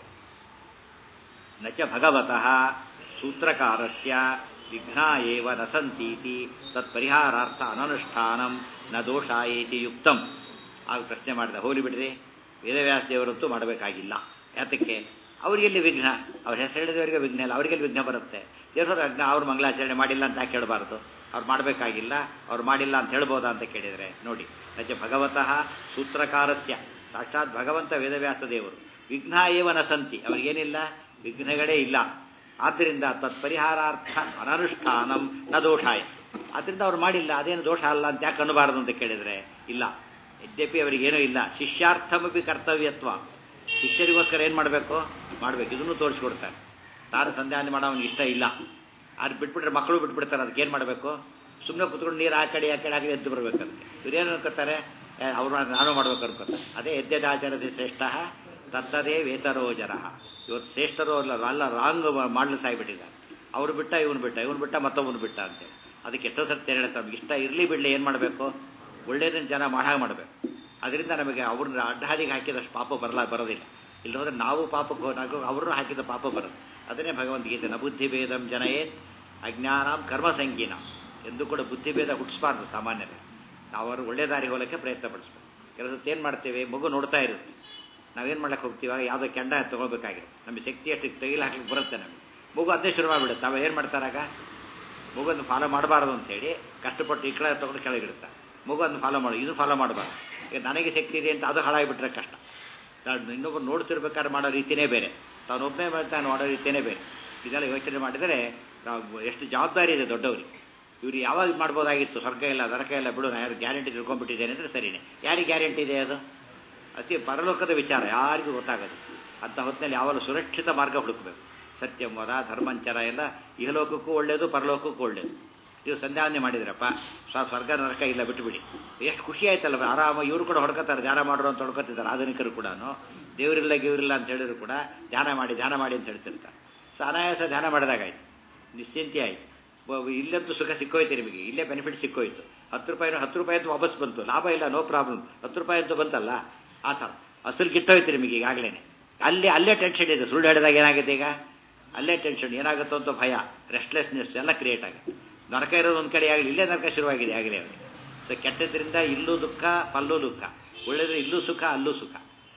ನಚ ಭಗವತಃ ಸೂತ್ರಕಾರಸ್ಯ ವಿಘ್ನ ಏವ ನ ಸಂತೀತಿ ತತ್ಪರಿಹಾರಾರ್ಥ ಅನನುಷ್ಠಾನಂ ನ ದೋಷ ಏತಿ ಯುಕ್ತಂ ಆಗ ಪ್ರಶ್ನೆ ಮಾಡಿದ ಹೋಲಿ ಬಿಡ್ರಿ ವೇದವ್ಯಾಸ ದೇವರಂತೂ ಮಾಡಬೇಕಾಗಿಲ್ಲ ಯಾತಕ್ಕೆ ಅವರಿಗೆಲ್ಲಿ ವಿಘ್ನ ಅವ್ರ ಹೆಸರು ಹೇಳಿದವರಿಗೆ ವಿಘ್ನ ಇಲ್ಲ ಅವರಿಗೆಲ್ಲಿ ವಿಘ್ನ ಬರುತ್ತೆ ದೇವರ ವಿಘ್ನ ಅವ್ರು ಮಂಗಳಾಚರಣೆ ಮಾಡಿಲ್ಲ ಅಂತ ಯಾಕೆ ಕೇಳಬಾರ್ದು ಅವ್ರು ಮಾಡಬೇಕಾಗಿಲ್ಲ ಅವ್ರು ಮಾಡಿಲ್ಲ ಅಂತ ಹೇಳ್ಬೋದಾ ಅಂತ ಕೇಳಿದರೆ ನೋಡಿ ನಚ ಭಗವತಃ ಸೂತ್ರಕಾರಸ್ಯ ಸಾಕ್ಷಾತ್ ಭಗವಂತ ವೇದವ್ಯಾಸ ದೇವರು ವಿಘ್ನ ಏವ ನ ಸಂತಿ ಅವ್ರಿಗೇನಿಲ್ಲ ವಿಘ್ನಗಳೇ ಇಲ್ಲ ಆದ್ದರಿಂದ ತತ್ಪರಿಹಾರಾರ್ಥ ಅನನುಷ್ಠಾನಂ ನ ದೋಷಾಯ ಆದ್ದರಿಂದ ಅವ್ರು ಮಾಡಿಲ್ಲ ಅದೇನು ದೋಷ ಅಲ್ಲ ಅಂತ ಯಾಕೆ ಅನ್ನಬಾರದು ಅಂತ ಕೇಳಿದರೆ ಇಲ್ಲ ಯದ್ಯಪಿ ಅವರಿಗೇನೂ ಇಲ್ಲ ಶಿಷ್ಯಾರ್ಥಮಪಿ ಕರ್ತವ್ಯತ್ವ ಶಿಷ್ಯರಿಗೋಸ್ಕರ ಏನು ಮಾಡಬೇಕು ಮಾಡಬೇಕು ಇದನ್ನು ತೋರಿಸ್ಕೊಡ್ತಾರೆ ತಾನು ಸಂಧ್ಯಾನೆ ಮಾಡೋ ಅವ್ನಿಗೆ ಇಷ್ಟ ಇಲ್ಲ ಅದು ಬಿಟ್ಬಿಟ್ರೆ ಮಕ್ಕಳು ಬಿಟ್ಬಿಡ್ತಾರೆ ಅದಕ್ಕೆ ಏನು ಮಾಡಬೇಕು ಸುಮ್ಮನೆ ಕುತ್ಕೊಂಡು ನೀರು ಆ ಕಡೆ ಆ ಕಡೆ ಹಾಕಿ ಎದ್ದು ಬರಬೇಕು ಅದಕ್ಕೆ ಇವ್ರೇನು ಅನ್ಕೋತಾರೆ ಅವ್ರು ನಾನು ಮಾಡ್ಬೇಕು ಅನ್ಕೋತಾರೆ ಅದೇ ಎದ್ದೆದಾಚರದೆ ಶ್ರೇಷ್ಠ ತತ್ತದೇ ವೇತರೋ ಜರ ಇವತ್ತು ಶ್ರೇಷ್ಠರು ಅಲ್ಲ ಅಲ್ಲ ರಾಂಗ್ ಮಾಡಲು ಸಾಯ್ಬಿಟ್ಟಿದ್ದಾರೆ ಅವ್ರು ಬಿಟ್ಟ ಇವನು ಬಿಟ್ಟ ಇವನು ಬಿಟ್ಟ ಮತ್ತೊಬ್ಬನು ಬಿಟ್ಟ ಅಂತೇಳಿ ಅದಕ್ಕೆ ಎಷ್ಟೋ ಸರ್ತಿ ಹೇಳ್ತಾರೆ ನಮ್ಗೆ ಇಷ್ಟ ಇರಲಿ ಬಿಡಲಿ ಏನು ಮಾಡಬೇಕು ಒಳ್ಳೆಯದನ್ನು ಜನ ಮಾಡಾಗ ಮಾಡಬೇಕು ಅದರಿಂದ ನಮಗೆ ಅವ್ರನ್ನ ಅಡ್ಡಹಾದಿಗೆ ಹಾಕಿದಷ್ಟು ಪಾಪ ಬರಲ ಬರೋದಿಲ್ಲ ಇಲ್ಲಿ ಹೋದ್ರೆ ನಾವು ಪಾಪಕ್ಕೆ ಹೋದಾಗ ಅವರು ಹಾಕಿದ ಪಾಪ ಬರುತ್ತೆ ಅದನ್ನೇ ಭಗವಂತಗೀತೆ ನ ಬುದ್ಧಿಭೇದಂ ಜನಯೇತ್ ಅಜ್ಞಾನಂ ಕರ್ಮ ಸಂಕೀನ ಎಂದು ಕೂಡ ಬುದ್ಧಿಭೇದ ಹುಟ್ಟಿಸ್ಬಾರ್ದು ಸಾಮಾನ್ಯರು ನಾವು ಅವರು ಒಳ್ಳೆ ದಾರಿ ಹೋಗಲಿಕ್ಕೆ ಪ್ರಯತ್ನ ಪಡಿಸ್ಬೇಕು ಕೆಲಸಕ್ಕೆ ಏನು ಮಾಡ್ತೇವೆ ಮಗು ನೋಡ್ತಾ ಇರುತ್ತೆ ನಾವೇನು ಮಾಡಕ್ಕೆ ಹೋಗ್ತೀವಾಗ ಯಾವುದೋ ಕೆಂಡ ತೊಗೊಳ್ಬೇಕಾಗಿರುತ್ತೆ ನಮಗೆ ಶಕ್ತಿ ಅಷ್ಟು ತೆಗಿಲು ಹಾಕ್ಲಿಕ್ಕೆ ಬರುತ್ತೆ ನಮಗೆ ಮಗು ಅದೇ ಶುರು ಮಾಡಿಬಿಡುತ್ತೆ ತಾವು ಏನು ಮಾಡ್ತಾರಾಗ ಮಗುವನ್ನು ಫಾಲೋ ಮಾಡಬಾರ್ದು ಅಂತೇಳಿ ಕಷ್ಟಪಟ್ಟು ಈ ಕಡೆ ತೊಗೊಂಡು ಕೆಳಗಿಡುತ್ತಾ ಮಗು ಅದನ್ನು ಫಾಲೋ ಮಾಡು ಇದು ಫಾಲೋ ಮಾಡಬಾರ್ದು ಈಗ ನನಗೆ ಶಕ್ತಿ ಇದೆ ಅಂತ ಅದು ಹಾಳಾಗಿಬಿಟ್ರೆ ಕಷ್ಟ ಇನ್ನೊಬ್ಬರು ನೋಡ್ತಿರ್ಬೇಕಾದ್ರೆ ಮಾಡೋ ರೀತಿಯೇ ಬೇರೆ ತಾನೊಬ್ಬನೇ ಮಾಡ್ತಾನೆ ಮಾಡೋ ರೀತಿಯೇ ಬೇರೆ ಇದೆಲ್ಲ ಯೋಚನೆ ಮಾಡಿದರೆ ನಾವು ಎಷ್ಟು ಜವಾಬ್ದಾರಿ ಇದೆ ದೊಡ್ಡವರಿಗೆ ಇವ್ರು ಯಾವಾಗ ಮಾಡ್ಬೋದಾಗಿತ್ತು ಸ್ವರ್ಗ ಇಲ್ಲ ನರಕ ಇಲ್ಲ ಬಿಡು ನಾನು ಯಾರು ಗ್ಯಾರಂಟಿ ತಿಳ್ಕೊಂಡ್ಬಿಟ್ಟಿದ್ದೇನೆ ಅಂದರೆ ಸರಿನೇ ಯಾರಿಗೆ ಗ್ಯಾರಂಟಿ ಇದೆ ಅದು ಅತಿ ಪರಲೋಕದ ವಿಚಾರ ಯಾರಿಗೂ ಗೊತ್ತಾಗೋದು ಅಂಥ ಹೊತ್ತಿನಲ್ಲಿ ಯಾವಾಗಲೂ ಸುರಕ್ಷಿತ ಮಾರ್ಗ ಹುಡುಕಬೇಕು ಸತ್ಯಂವರ ಧರ್ಮಂಚರ ಎಲ್ಲ ಇಹಲೋಕಕ್ಕೂ ಒಳ್ಳೆಯದು ಪರಲೋಕಕ್ಕೂ ಒಳ್ಳೆಯದು ನೀವು ಸಂಧ್ಯಾವನೆ ಮಾಡಿದ್ರಪ್ಪ ಸ್ವರ್ಗ ನರಕ ಇಲ್ಲ ಬಿಟ್ಟುಬಿಡಿ ಎಷ್ಟು ಖುಷಿ ಆಯ್ತಲ್ಲ ಆರಾಮ ಇವರು ಕೂಡ ಹೊಡ್ಕೋತಾರೆ ಧ್ಯಾನ ಮಾಡೋರು ಅಂತ ಹೊಡ್ಕೋತಿದ್ದಾರೆ ಆಧುನಿಕರು ಕೂಡ ದೇವರಿಲ್ಲ ಗಿವರಿಲ್ಲ ಅಂತ ಹೇಳಿದ್ರು ಕೂಡ ಧ್ಯಾನ ಮಾಡಿ ಧ್ಯಾನ ಮಾಡಿ ಅಂತ ಹೇಳ್ತಿರ್ತಾರೆ ಸೊ ಅನಾಯಾಸ ಧ್ಯಾನ ಮಾಡಿದಾಗಾಯ್ತು ನಿಶ್ಚಿಂತೆ ಆಯಿತು ಇಲ್ಲಂತೂ ಸುಖ ಸಿಕ್ಕೋಯ್ತು ನಿಮಗೆ ಇಲ್ಲೇ ಬೆನಿಫಿಟ್ ಸಿಕ್ಕೋಯ್ತು ಹತ್ತು ರೂಪಾಯಿ ಹತ್ತು ರೂಪಾಯಿ ಅಂತೂ ವಾಪಸ್ ಬಂತು ಲಾಭ ಇಲ್ಲ ನೋ ಪ್ರಾಬ್ಲಮ್ ಹತ್ತು ರೂಪಾಯಿ ಅಂತೂ ಬಂತಲ್ಲ ಆ ಥರ ಅಸಲು ಗಿಟ್ಟೋಯ್ತು ನಿಮಗೆ ಈಗಾಗಲೇ ಅಲ್ಲಿ ಅಲ್ಲೇ ಟೆನ್ಷನ್ ಇದೆ ಸುಳ್ಳು ಹೇಳಿದಾಗ ಏನಾಗಿದೆ ಈಗ ಅಲ್ಲೇ ಟೆನ್ಷನ್ ಏನಾಗುತ್ತೋ ಅಂತ ಭಯ ರೆಸ್ಟ್ಲೆಸ್ನೆಸ್ ಎಲ್ಲ ಕ್ರಿಯೇಟ್ ಆಗುತ್ತೆ ನರಕ ಇರೋದು ಒಂದು ಕಡೆ ಆಗಲಿ ಇಲ್ಲೇ ನರಕ ಶುರುವಾಗಿದೆ ಆಗಲೇ ಅವರಿಗೆ ಸೊ ಕೆಟ್ಟದ್ರಿಂದ ಇಲ್ಲೂ ದುಃಖ ಪಲ್ಲೂ ದುಃಖ ಒಳ್ಳೆದ್ರೆ ಇಲ್ಲೂ ಸುಖ ಅಲ್ಲೂ ಸುಖ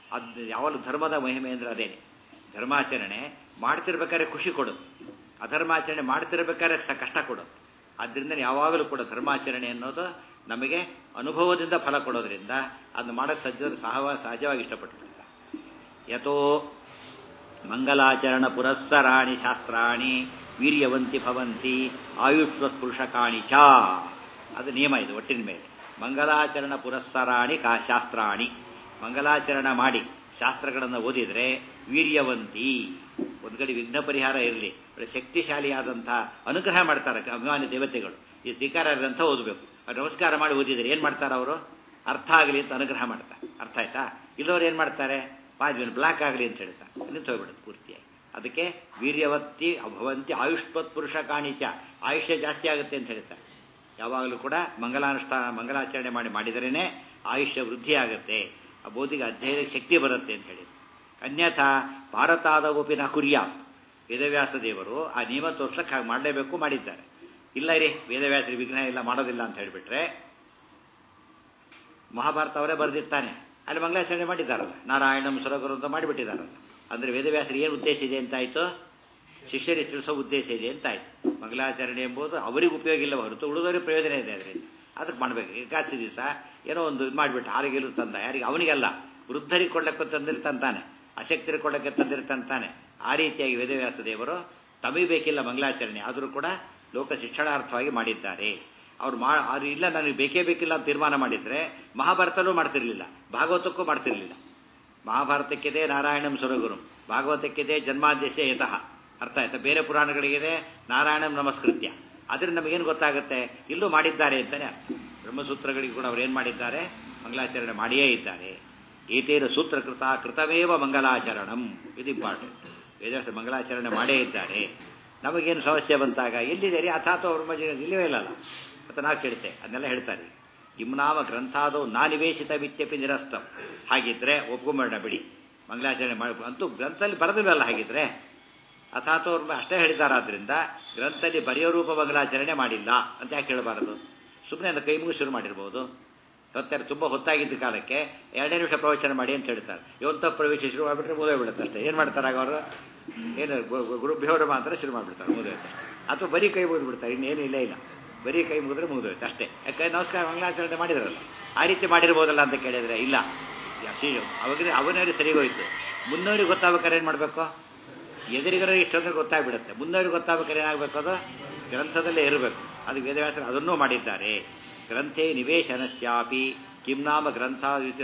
ಅದು ಯಾವಾಗಲೂ ಧರ್ಮದ ಮಹಿಮೆ ಅಂದರೆ ಅದೇನೆ ಧರ್ಮಾಚರಣೆ ಮಾಡ್ತಿರ್ಬೇಕಾದ್ರೆ ಖುಷಿ ಕೊಡುತ್ತೆ ಅಧರ್ಮಾಚರಣೆ ಮಾಡ್ತಿರ್ಬೇಕಾದ್ರೆ ಸ ಕಷ್ಟ ಕೊಡುತ್ತೆ ಆದ್ದರಿಂದ ಯಾವಾಗಲೂ ಕೂಡ ಧರ್ಮಾಚರಣೆ ಅನ್ನೋದು ನಮಗೆ ಅನುಭವದಿಂದ ಫಲ ಕೊಡೋದ್ರಿಂದ ಅದನ್ನು ಮಾಡೋಕ್ಕೆ ಸಜ್ಜರು ಸಹವ ಸಹಜವಾಗಿ ಇಷ್ಟಪಟ್ಟಿರ್ತಾರೆ ಯಥೋ ಮಂಗಲಾಚರಣ ಪುರಸ್ಸರಾಣಿ ಶಾಸ್ತ್ರಾಣಿ ವೀರ್ಯವಂತಿ ಭವಂತಿ ಆಯುಷ್ವತ್ ಪುರುಷಕಾಣಿ ಚ ಅದು ನಿಯಮ ಇದು ಒಟ್ಟಿನ ಮೇಲೆ ಮಂಗಲಾಚರಣ ಪುರಸ್ಸರಾಣಿ ಕಾ ಶಾಸ್ತ್ರಾಣಿ ಮಂಗಲಾಚರಣ ಮಾಡಿ ಶಾಸ್ತ್ರಗಳನ್ನು ಓದಿದರೆ ವೀರ್ಯವಂತಿ ಒಂದು ಕಡೆ ವಿಘ್ನ ಪರಿಹಾರ ಇರಲಿ ಶಕ್ತಿಶಾಲಿಯಾದಂಥ ಅನುಗ್ರಹ ಮಾಡ್ತಾರೆ ಅಭಿಮಾನಿ ದೇವತೆಗಳು ಈ ಧಿಕಾರ ಗ್ರಂಥ ಓದಬೇಕು ಅವ್ರು ನಮಸ್ಕಾರ ಮಾಡಿ ಓದಿದರೆ ಏನು ಮಾಡ್ತಾರೆ ಅವರು ಅರ್ಥ ಆಗಲಿ ಅಂತ ಅನುಗ್ರಹ ಮಾಡ್ತಾರೆ ಅರ್ಥ ಆಯ್ತಾ ಇಲ್ಲವ್ರು ಏನು ಮಾಡ್ತಾರೆ ಪಾದ್ವಿನ ಬ್ಲಾಕ್ ಆಗಲಿ ಅಂತ ಹೇಳ್ತಾರೆ ನಿಂತು ಹೋಗ್ಬಿಡುತ್ತೆ ಪೂರ್ತಿಯಾಗಿ ಅದಕ್ಕೆ ವೀರ್ಯವತ್ತಿ ಭವಂತಿ ಆಯುಷ್ಪತ್ ಪುರುಷ ಕಾಣಿಚ ಆಯುಷ್ಯ ಜಾಸ್ತಿ ಆಗುತ್ತೆ ಅಂತ ಹೇಳ್ತಾರೆ ಯಾವಾಗಲೂ ಕೂಡ ಮಂಗಲಾನುಷ್ಠಾನ ಮಂಗಲಾಚರಣೆ ಮಾಡಿ ಮಾಡಿದರೇ ಆಯುಷ್ಯ ವೃದ್ಧಿ ಆಗುತ್ತೆ ಆ ಬೋಧಿಗೆ ಅಧ್ಯಯನ ಶಕ್ತಿ ಬರುತ್ತೆ ಅಂತ ಹೇಳಿ ಅನ್ಯಥಾ ಭಾರತಾದವಪಿ ನ ಕುರ್ಯಾತ್ ವೇದವ್ಯಾಸ ದೇವರು ಆ ನಿಯಮ ತೋರ್ಸಕ್ಕೆ ಹಾಗೆ ಮಾಡಲೇಬೇಕು ಮಾಡಿದ್ದಾರೆ ಇಲ್ಲ ರೀ ವೇದವ್ಯಾಸರಿ ವಿಘ್ನ ಇಲ್ಲ ಮಾಡೋದಿಲ್ಲ ಅಂತ ಹೇಳಿಬಿಟ್ರೆ ಮಹಾಭಾರತ ಅವರೇ ಬರೆದಿರ್ತಾನೆ ಅಲ್ಲಿ ಮಂಗಲಾಚರಣೆ ಮಾಡಿದ್ದಾರಲ್ಲ ನಾರಾಯಣಂ ಸುರಗುರು ಅಂತ ಮಾಡಿಬಿಟ್ಟಿದ್ದಾರಲ್ಲ ಅಂದರೆ ವೇದವ್ಯಾಸರಿಗೆ ಏನು ಉದ್ದೇಶ ಇದೆ ಅಂತಾಯಿತು ಶಿಷ್ಯರಿಗೆ ತಿಳಿಸೋ ಉದ್ದೇಶ ಇದೆ ಅಂತಾಯ್ತು ಮಂಗಲಾಚರಣೆ ಎಂಬುದು ಅವರಿಗೆ ಉಪಯೋಗ ಇಲ್ಲ ಹೊರತು ಉಳಿದವರಿಗೆ ಪ್ರಯೋಜನ ಇದೆ ಅದರಿಂದ ಅದಕ್ಕೆ ಮಾಡಬೇಕು ಏಕಾದಶಿ ದಿವಸ ಏನೋ ಒಂದು ಇದು ಮಾಡಿಬಿಟ್ಟು ಹಾರಿಗೆಲು ತಂದ ಯಾರಿಗೆ ಅವನಿಗೆಲ್ಲ ವೃದ್ಧರಿಗೆ ಕೊಳ್ಳಕ್ಕೆ ತಂದಿರ್ತಾನೆ ಅಶಕ್ತರಿಗೆ ಕೊಳ್ಳಕ್ಕೆ ತಂದಿರ್ತಾನೆ ಆ ರೀತಿಯಾಗಿ ವೇದವ್ಯಾಸ ದೇವರು ತಮಗೆ ಬೇಕಿಲ್ಲ ಮಂಗಲಾಚರಣೆ ಆದರೂ ಕೂಡ ಲೋಕ ಶಿಕ್ಷಣಾರ್ಥವಾಗಿ ಮಾಡಿದ್ದಾರೆ ಅವ್ರು ಮಾ ಅದು ಇಲ್ಲ ನನಗೆ ಬೇಕೇ ಬೇಕಿಲ್ಲ ಅಂತ ತೀರ್ಮಾನ ಮಾಡಿದರೆ ಮಹಾಭಾರತಲ್ಲೂ ಮಾಡ್ತಿರ್ಲಿಲ್ಲ ಭಾಗವತಕ್ಕೂ ಮಾಡ್ತಿರ್ಲಿಲ್ಲ ಮಹಾಭಾರತಕ್ಕಿದೆ ನಾರಾಯಣಂ ಸುರಗುರು ಭಾಗವತಕ್ಕಿದೆ ಜನ್ಮಾದ್ಯಶ ಯತಃ ಅರ್ಥ ಆಯ್ತಾ ಬೇರೆ ಪುರಾಣಗಳಿಗಿದೆ ನಾರಾಯಣಂ ನಮಸ್ಕೃತ್ಯ ಆದರೆ ನಮಗೇನು ಗೊತ್ತಾಗುತ್ತೆ ಇಲ್ಲೂ ಮಾಡಿದ್ದಾರೆ ಅಂತಲೇ ಅರ್ಥ ಬ್ರಹ್ಮಸೂತ್ರಗಳಿಗೆ ಕೂಡ ಅವ್ರು ಏನು ಮಾಡಿದ್ದಾರೆ ಮಂಗಲಾಚರಣೆ ಮಾಡಿಯೇ ಇದ್ದಾರೆ ಏತೇನ ಸೂತ್ರಕೃತ ಕೃತಮೇವ ಮಂಗಲಾಚರಣಂ ಇದು ಇಂಪಾರ್ಟೆಂಟ್ ವೇದವ್ಯಾಸ ಮಂಗಲಾಚರಣೆ ಮಾಡೇ ಇದ್ದಾರೆ ನಮಗೇನು ಸಮಸ್ಯೆ ಬಂತಾಗ ಎಲ್ಲಿದೆ ರೀ ಅಥಾತ ಅವ್ರ ಮಜ ಇಲ್ಲವೇ ಇಲ್ಲಲ್ಲ ಅಂತ ನಾವು ಕೇಳ್ತೆ ಅದನ್ನೆಲ್ಲ ಹೇಳ್ತಾರೆ ಕಿಮ್ನಾಮ ಗ್ರಂಥಾದವು ನಾ ನಿವೇಶಿತ ವಿತ್ಯಪಿ ನಿರಸ್ತಂ ಹಾಗಿದ್ರೆ ಒಪ್ಕೊಂಬೇಡ ಬಿಡಿ ಮಂಗಲಾಚರಣೆ ಮಾಡಿ ಅಂತೂ ಗ್ರಂಥದಲ್ಲಿ ಬರೆದಿಲ್ವಲ್ಲ ಹಾಗಿದ್ರೆ ಅಥಾತವ್ರು ಅಷ್ಟೇ ಹೇಳಿದಾರಾದ್ರಿಂದ ಗ್ರಂಥದಲ್ಲಿ ಬರೆಯೋ ರೂಪ ಮಂಗಲಾಚರಣೆ ಮಾಡಿಲ್ಲ ಅಂತ ಯಾಕೆ ಹೇಳಬಾರದು ಸುಮ್ಮನೆ ಅದು ಕೈ ಮುಗಿ ಶುರು ಮಾಡಿರ್ಬೋದು ಸತ್ಯರು ತುಂಬ ಹೊತ್ತಾಗಿದ್ದ ಕಾಲಕ್ಕೆ ಎರಡೇ ನಿಮಿಷ ಪ್ರವಚನ ಮಾಡಿ ಅಂತ ಹೇಳ್ತಾರೆ ಇವತ್ತ ಪ್ರವೇಶ ಶುರು ಮಾಡಿಬಿಟ್ರೆ ಮುದೇ ಬಿಡುತ್ತೆ ಅಷ್ಟೇ ಏನು ಮಾಡ್ತಾರೆ ಆಗ ಅವರು ಏನು ಗುರುಭ್ಯೋರ ಮಾತ್ರ ಶುರು ಮಾಡಿಬಿಡ್ತಾರೆ ಮುಗಿದೋಯ್ತು ಅಥವಾ ಬರೀ ಕೈ ಮುಗಿದು ಬಿಡ್ತಾರೆ ಇನ್ನೇನು ಇಲ್ಲ ಇಲ್ಲ ಬರೀ ಕೈ ಮುಗಿದ್ರೆ ಮುಗಿದೋಯ್ತು ಅಷ್ಟೇ ಯಾಕೆ ನಮಸ್ಕಾರ ಮಂಗಲಾಚರಣೆ ಮಾಡಿದ್ರಲ್ಲ ಆ ರೀತಿ ಮಾಡಿರ್ಬೋದಲ್ಲ ಅಂತ ಕೇಳಿದರೆ ಇಲ್ಲ ಶ್ರೀ ಅವಾಗ ಅವನವ್ರಿಗೆ ಸರಿಗೋಯ್ತು ಮುನ್ನವ್ರಿಗೆ ಗೊತ್ತಾಗ್ಬೇಕಾದ್ರೆ ಏನು ಮಾಡಬೇಕು ಎದುರಿಗರ ಇಷ್ಟೊಂದ್ರೆ ಗೊತ್ತಾಗ್ಬಿಡುತ್ತೆ ಮುನ್ನವ್ರಿಗೆ ಗೊತ್ತಾಗ್ಬೇಕಾದ್ರೆ ಏನಾಗಬೇಕು ಅದು ಗ್ರಂಥದಲ್ಲೇ ಇರಬೇಕು ಅದು ವೇದವ್ಯಾಸರು ಅದನ್ನೂ ಮಾಡಿದ್ದಾರೆ ಗ್ರಂಥೇ ನಿವೇಶನಸ್ಯಾಪಿ ಕಿಂ ನಾಮ ಗ್ರಂಥ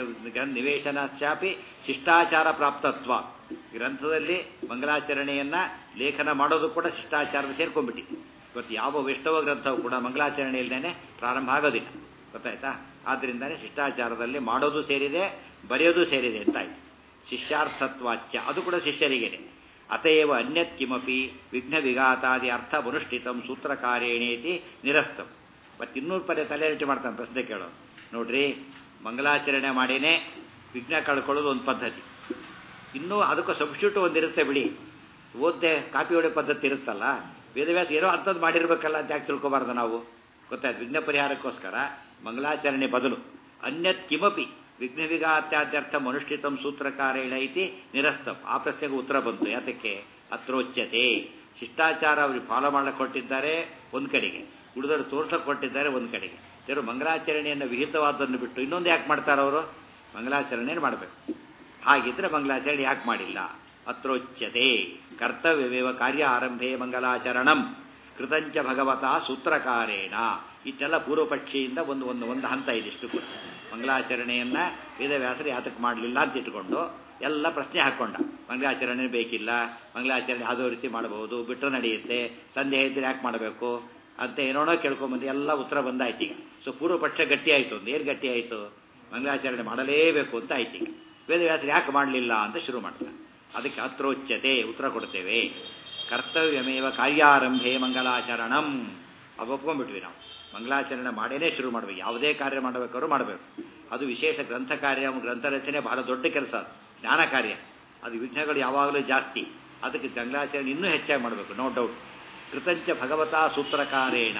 ನಿವೇಶನಸ್ಯಾಪಿ ಶಿಷ್ಟಾಚಾರ ಪ್ರಾಪ್ತತ್ವ ಗ್ರಂಥದಲ್ಲಿ ಮಂಗಲಾಚರಣೆಯನ್ನ ಲೇಖನ ಮಾಡೋದು ಕೂಡ ಶಿಷ್ಟಾಚಾರದ ಸೇರ್ಕೊಂಡ್ಬಿಟ್ಟಿದೆ ಇವತ್ತು ಯಾವ ವೈಷ್ಣವ ಗ್ರಂಥವು ಕೂಡ ಮಂಗಲಾಚರಣೆ ಇಲ್ಲದೇನೆ ಪ್ರಾರಂಭ ಆಗೋದಿಲ್ಲ ಗೊತ್ತಾಯ್ತಾ ಆದ್ದರಿಂದನೇ ಶಿಷ್ಟಾಚಾರದಲ್ಲಿ ಮಾಡೋದು ಸೇರಿದೆ ಬರೆಯೋದು ಸೇರಿದೆ ಅಂತಾಯ್ತು ಶಿಷ್ಯಾರ್ಥತ್ವಾಚ್ಯ ಅದು ಕೂಡ ಶಿಷ್ಯರಿಗೇನೆ ಅತಯವ ಅನ್ಯತ್ ಕಿಮಪಿ ವಿಘ್ನ ವಿಘಾತಾದಿ ಅರ್ಥ ಅನುಷ್ಠಿತಂ ಸೂತ್ರಕಾರೇಣೇತಿ ನಿರಸ್ತಂ ಮತ್ತು ಇನ್ನೂರು ಪದೇ ತಲೆರಟಿ ಮಾಡ್ತಾನೆ ಪ್ರಶ್ನೆ ಕೇಳೋ ನೋಡ್ರಿ ಮಂಗಲಾಚರಣೆ ಮಾಡಿನೇ ವಿಘ್ನ ಕಳ್ಕೊಳ್ಳೋದು ಒಂದು ಪದ್ಧತಿ ಇನ್ನೂ ಅದಕ್ಕೂ ಸಬ್ಸ್ಟ್ಯೂಟ್ ಒಂದಿರುತ್ತೆ ಬಿಡಿ ಓದ್ದೆ ಕಾಪಿ ಹೊಡೆ ಪದ್ಧತಿ ಇರುತ್ತಲ್ಲ ವೇದವ್ಯಾಸ ಏನೋ ಅಂಥದ್ದು ಮಾಡಿರ್ಬೇಕಲ್ಲ ಅಂತ ಯಾಕೆ ತಿಳ್ಕೊಬಾರ್ದು ನಾವು ಗೊತ್ತಾಯ್ತು ವಿಘ್ನ ಪರಿಹಾರಕ್ಕೋಸ್ಕರ ಮಂಗಲಾಚರಣೆ ಬದಲು ಅನ್ಯತ್ ಕಿಮಪಿ ವಿಘ್ನ ವಿಘಾತ್ಯಾದ್ಯರ್ಥ ಅನುಷ್ಠಿತಂ ಸೂತ್ರಕಾರೇಣ ಐತಿ ನಿರಸ್ತಂ ಆ ಪ್ರಶ್ನೆಗೆ ಉತ್ತರ ಬಂತು ಯಾತಕ್ಕೆ ಅತ್ರೋಚ್ಯತೆ ಶಿಷ್ಟಾಚಾರ ಅವ್ರಿಗೆ ಫಾಲೋ ಮಾಡಕ್ಕೆ ಕೊಟ್ಟಿದ್ದಾರೆ ಒಂದು ಕಡೆಗೆ ಉಳಿದವರು ತೋರ್ಸಕ್ಕೆ ಕೊಟ್ಟಿದ್ದಾರೆ ಒಂದು ಕಡೆಗೆ ದೇವರು ಮಂಗಲಾಚರಣೆಯನ್ನು ವಿಹಿತವಾದನ್ನು ಬಿಟ್ಟು ಇನ್ನೊಂದು ಯಾಕೆ ಮಾಡ್ತಾರೆ ಅವರು ಮಂಗಲಾಚರಣೆ ಮಾಡಬೇಕು ಹಾಗಿದ್ರೆ ಮಂಗಲಾಚರಣೆ ಯಾಕೆ ಮಾಡಿಲ್ಲ ಅತ್ರೋಚ್ಯತೆ ಕರ್ತವ್ಯವೇವ ಕಾರ್ಯ ಆರಂಭೆ ಮಂಗಲಾಚರಣಂ ಕೃತಂಚ ಭಗವತ ಸೂತ್ರಕಾರೇಣ ಇಷ್ಟೆಲ್ಲ ಪೂರ್ವಪಕ್ಷಿಯಿಂದ ಒಂದು ಒಂದು ಒಂದು ಹಂತ ಇದಿಷ್ಟು ಕೂಡ ಮಂಗಲಾಚರಣೆಯನ್ನ ವೇದವ್ಯಾಸರು ಯಾತಕ್ಕೆ ಮಾಡಲಿಲ್ಲ ಅಂತ ಇಟ್ಕೊಂಡು ಎಲ್ಲ ಪ್ರಶ್ನೆ ಹಾಕ್ಕೊಂಡ ಮಂಗಲಾಚರಣೆ ಬೇಕಿಲ್ಲ ಮಂಗಲಾಚರಣೆ ಯಾವುದೋ ರೀತಿ ಮಾಡಬಹುದು ಬಿಟ್ಟರೆ ನಡೆಯುತ್ತೆ ಸಂದೇಹ ಇದ್ರೆ ಯಾಕೆ ಮಾಡಬೇಕು ಅಂತ ಏನೋನೋ ಕೇಳ್ಕೊಂಬಂದು ಎಲ್ಲ ಉತ್ತರ ಬಂದಾಯ್ತು ಈಗ ಸೊ ಪೂರ್ವಪಕ್ಷ ಗಟ್ಟಿ ಆಯಿತು ಒಂದು ಏನು ಗಟ್ಟಿ ಆಯಿತು ಮಂಗಲಾಚರಣೆ ಮಾಡಲೇಬೇಕು ಅಂತ ಆಯ್ತು ಈಗ ವೇದವ್ಯಾಸರು ಯಾಕೆ ಮಾಡಲಿಲ್ಲ ಅಂತ ಶುರು ಮಾಡ್ತಾರೆ ಅದಕ್ಕೆ ಅತ್ರೋಚ್ಯತೆ ಉತ್ತರ ಕೊಡ್ತೇವೆ ಕರ್ತವ್ಯಮೇವ ಕಾರ್ಯಾರಂಭೆ ಮಂಗಲಾಚರಣಂ ಅದು ಒಪ್ಕೊಂಡ್ಬಿಟ್ವಿ ನಾವು ಮಂಗಲಾಚರಣೆ ಮಾಡೇನೇ ಶುರು ಮಾಡಬೇಕು ಯಾವುದೇ ಕಾರ್ಯ ಮಾಡಬೇಕಾದ್ರೂ ಮಾಡಬೇಕು ಅದು ವಿಶೇಷ ಗ್ರಂಥ ಕಾರ್ಯ ಗ್ರಂಥ ರಚನೆ ಬಹಳ ದೊಡ್ಡ ಕೆಲಸ ಅದು ಜ್ಞಾನ ಕಾರ್ಯ ಅದು ವಿಘ್ನಗಳು ಯಾವಾಗಲೂ ಜಾಸ್ತಿ ಅದಕ್ಕೆ ಮಂಗಲಾಚರಣೆ ಇನ್ನೂ ಹೆಚ್ಚಾಗಿ ಮಾಡಬೇಕು ನೋ ಡೌಟ್ ಕೃತಂಚ ಭಗವತ ಸೂತ್ರಕಾರೇಣ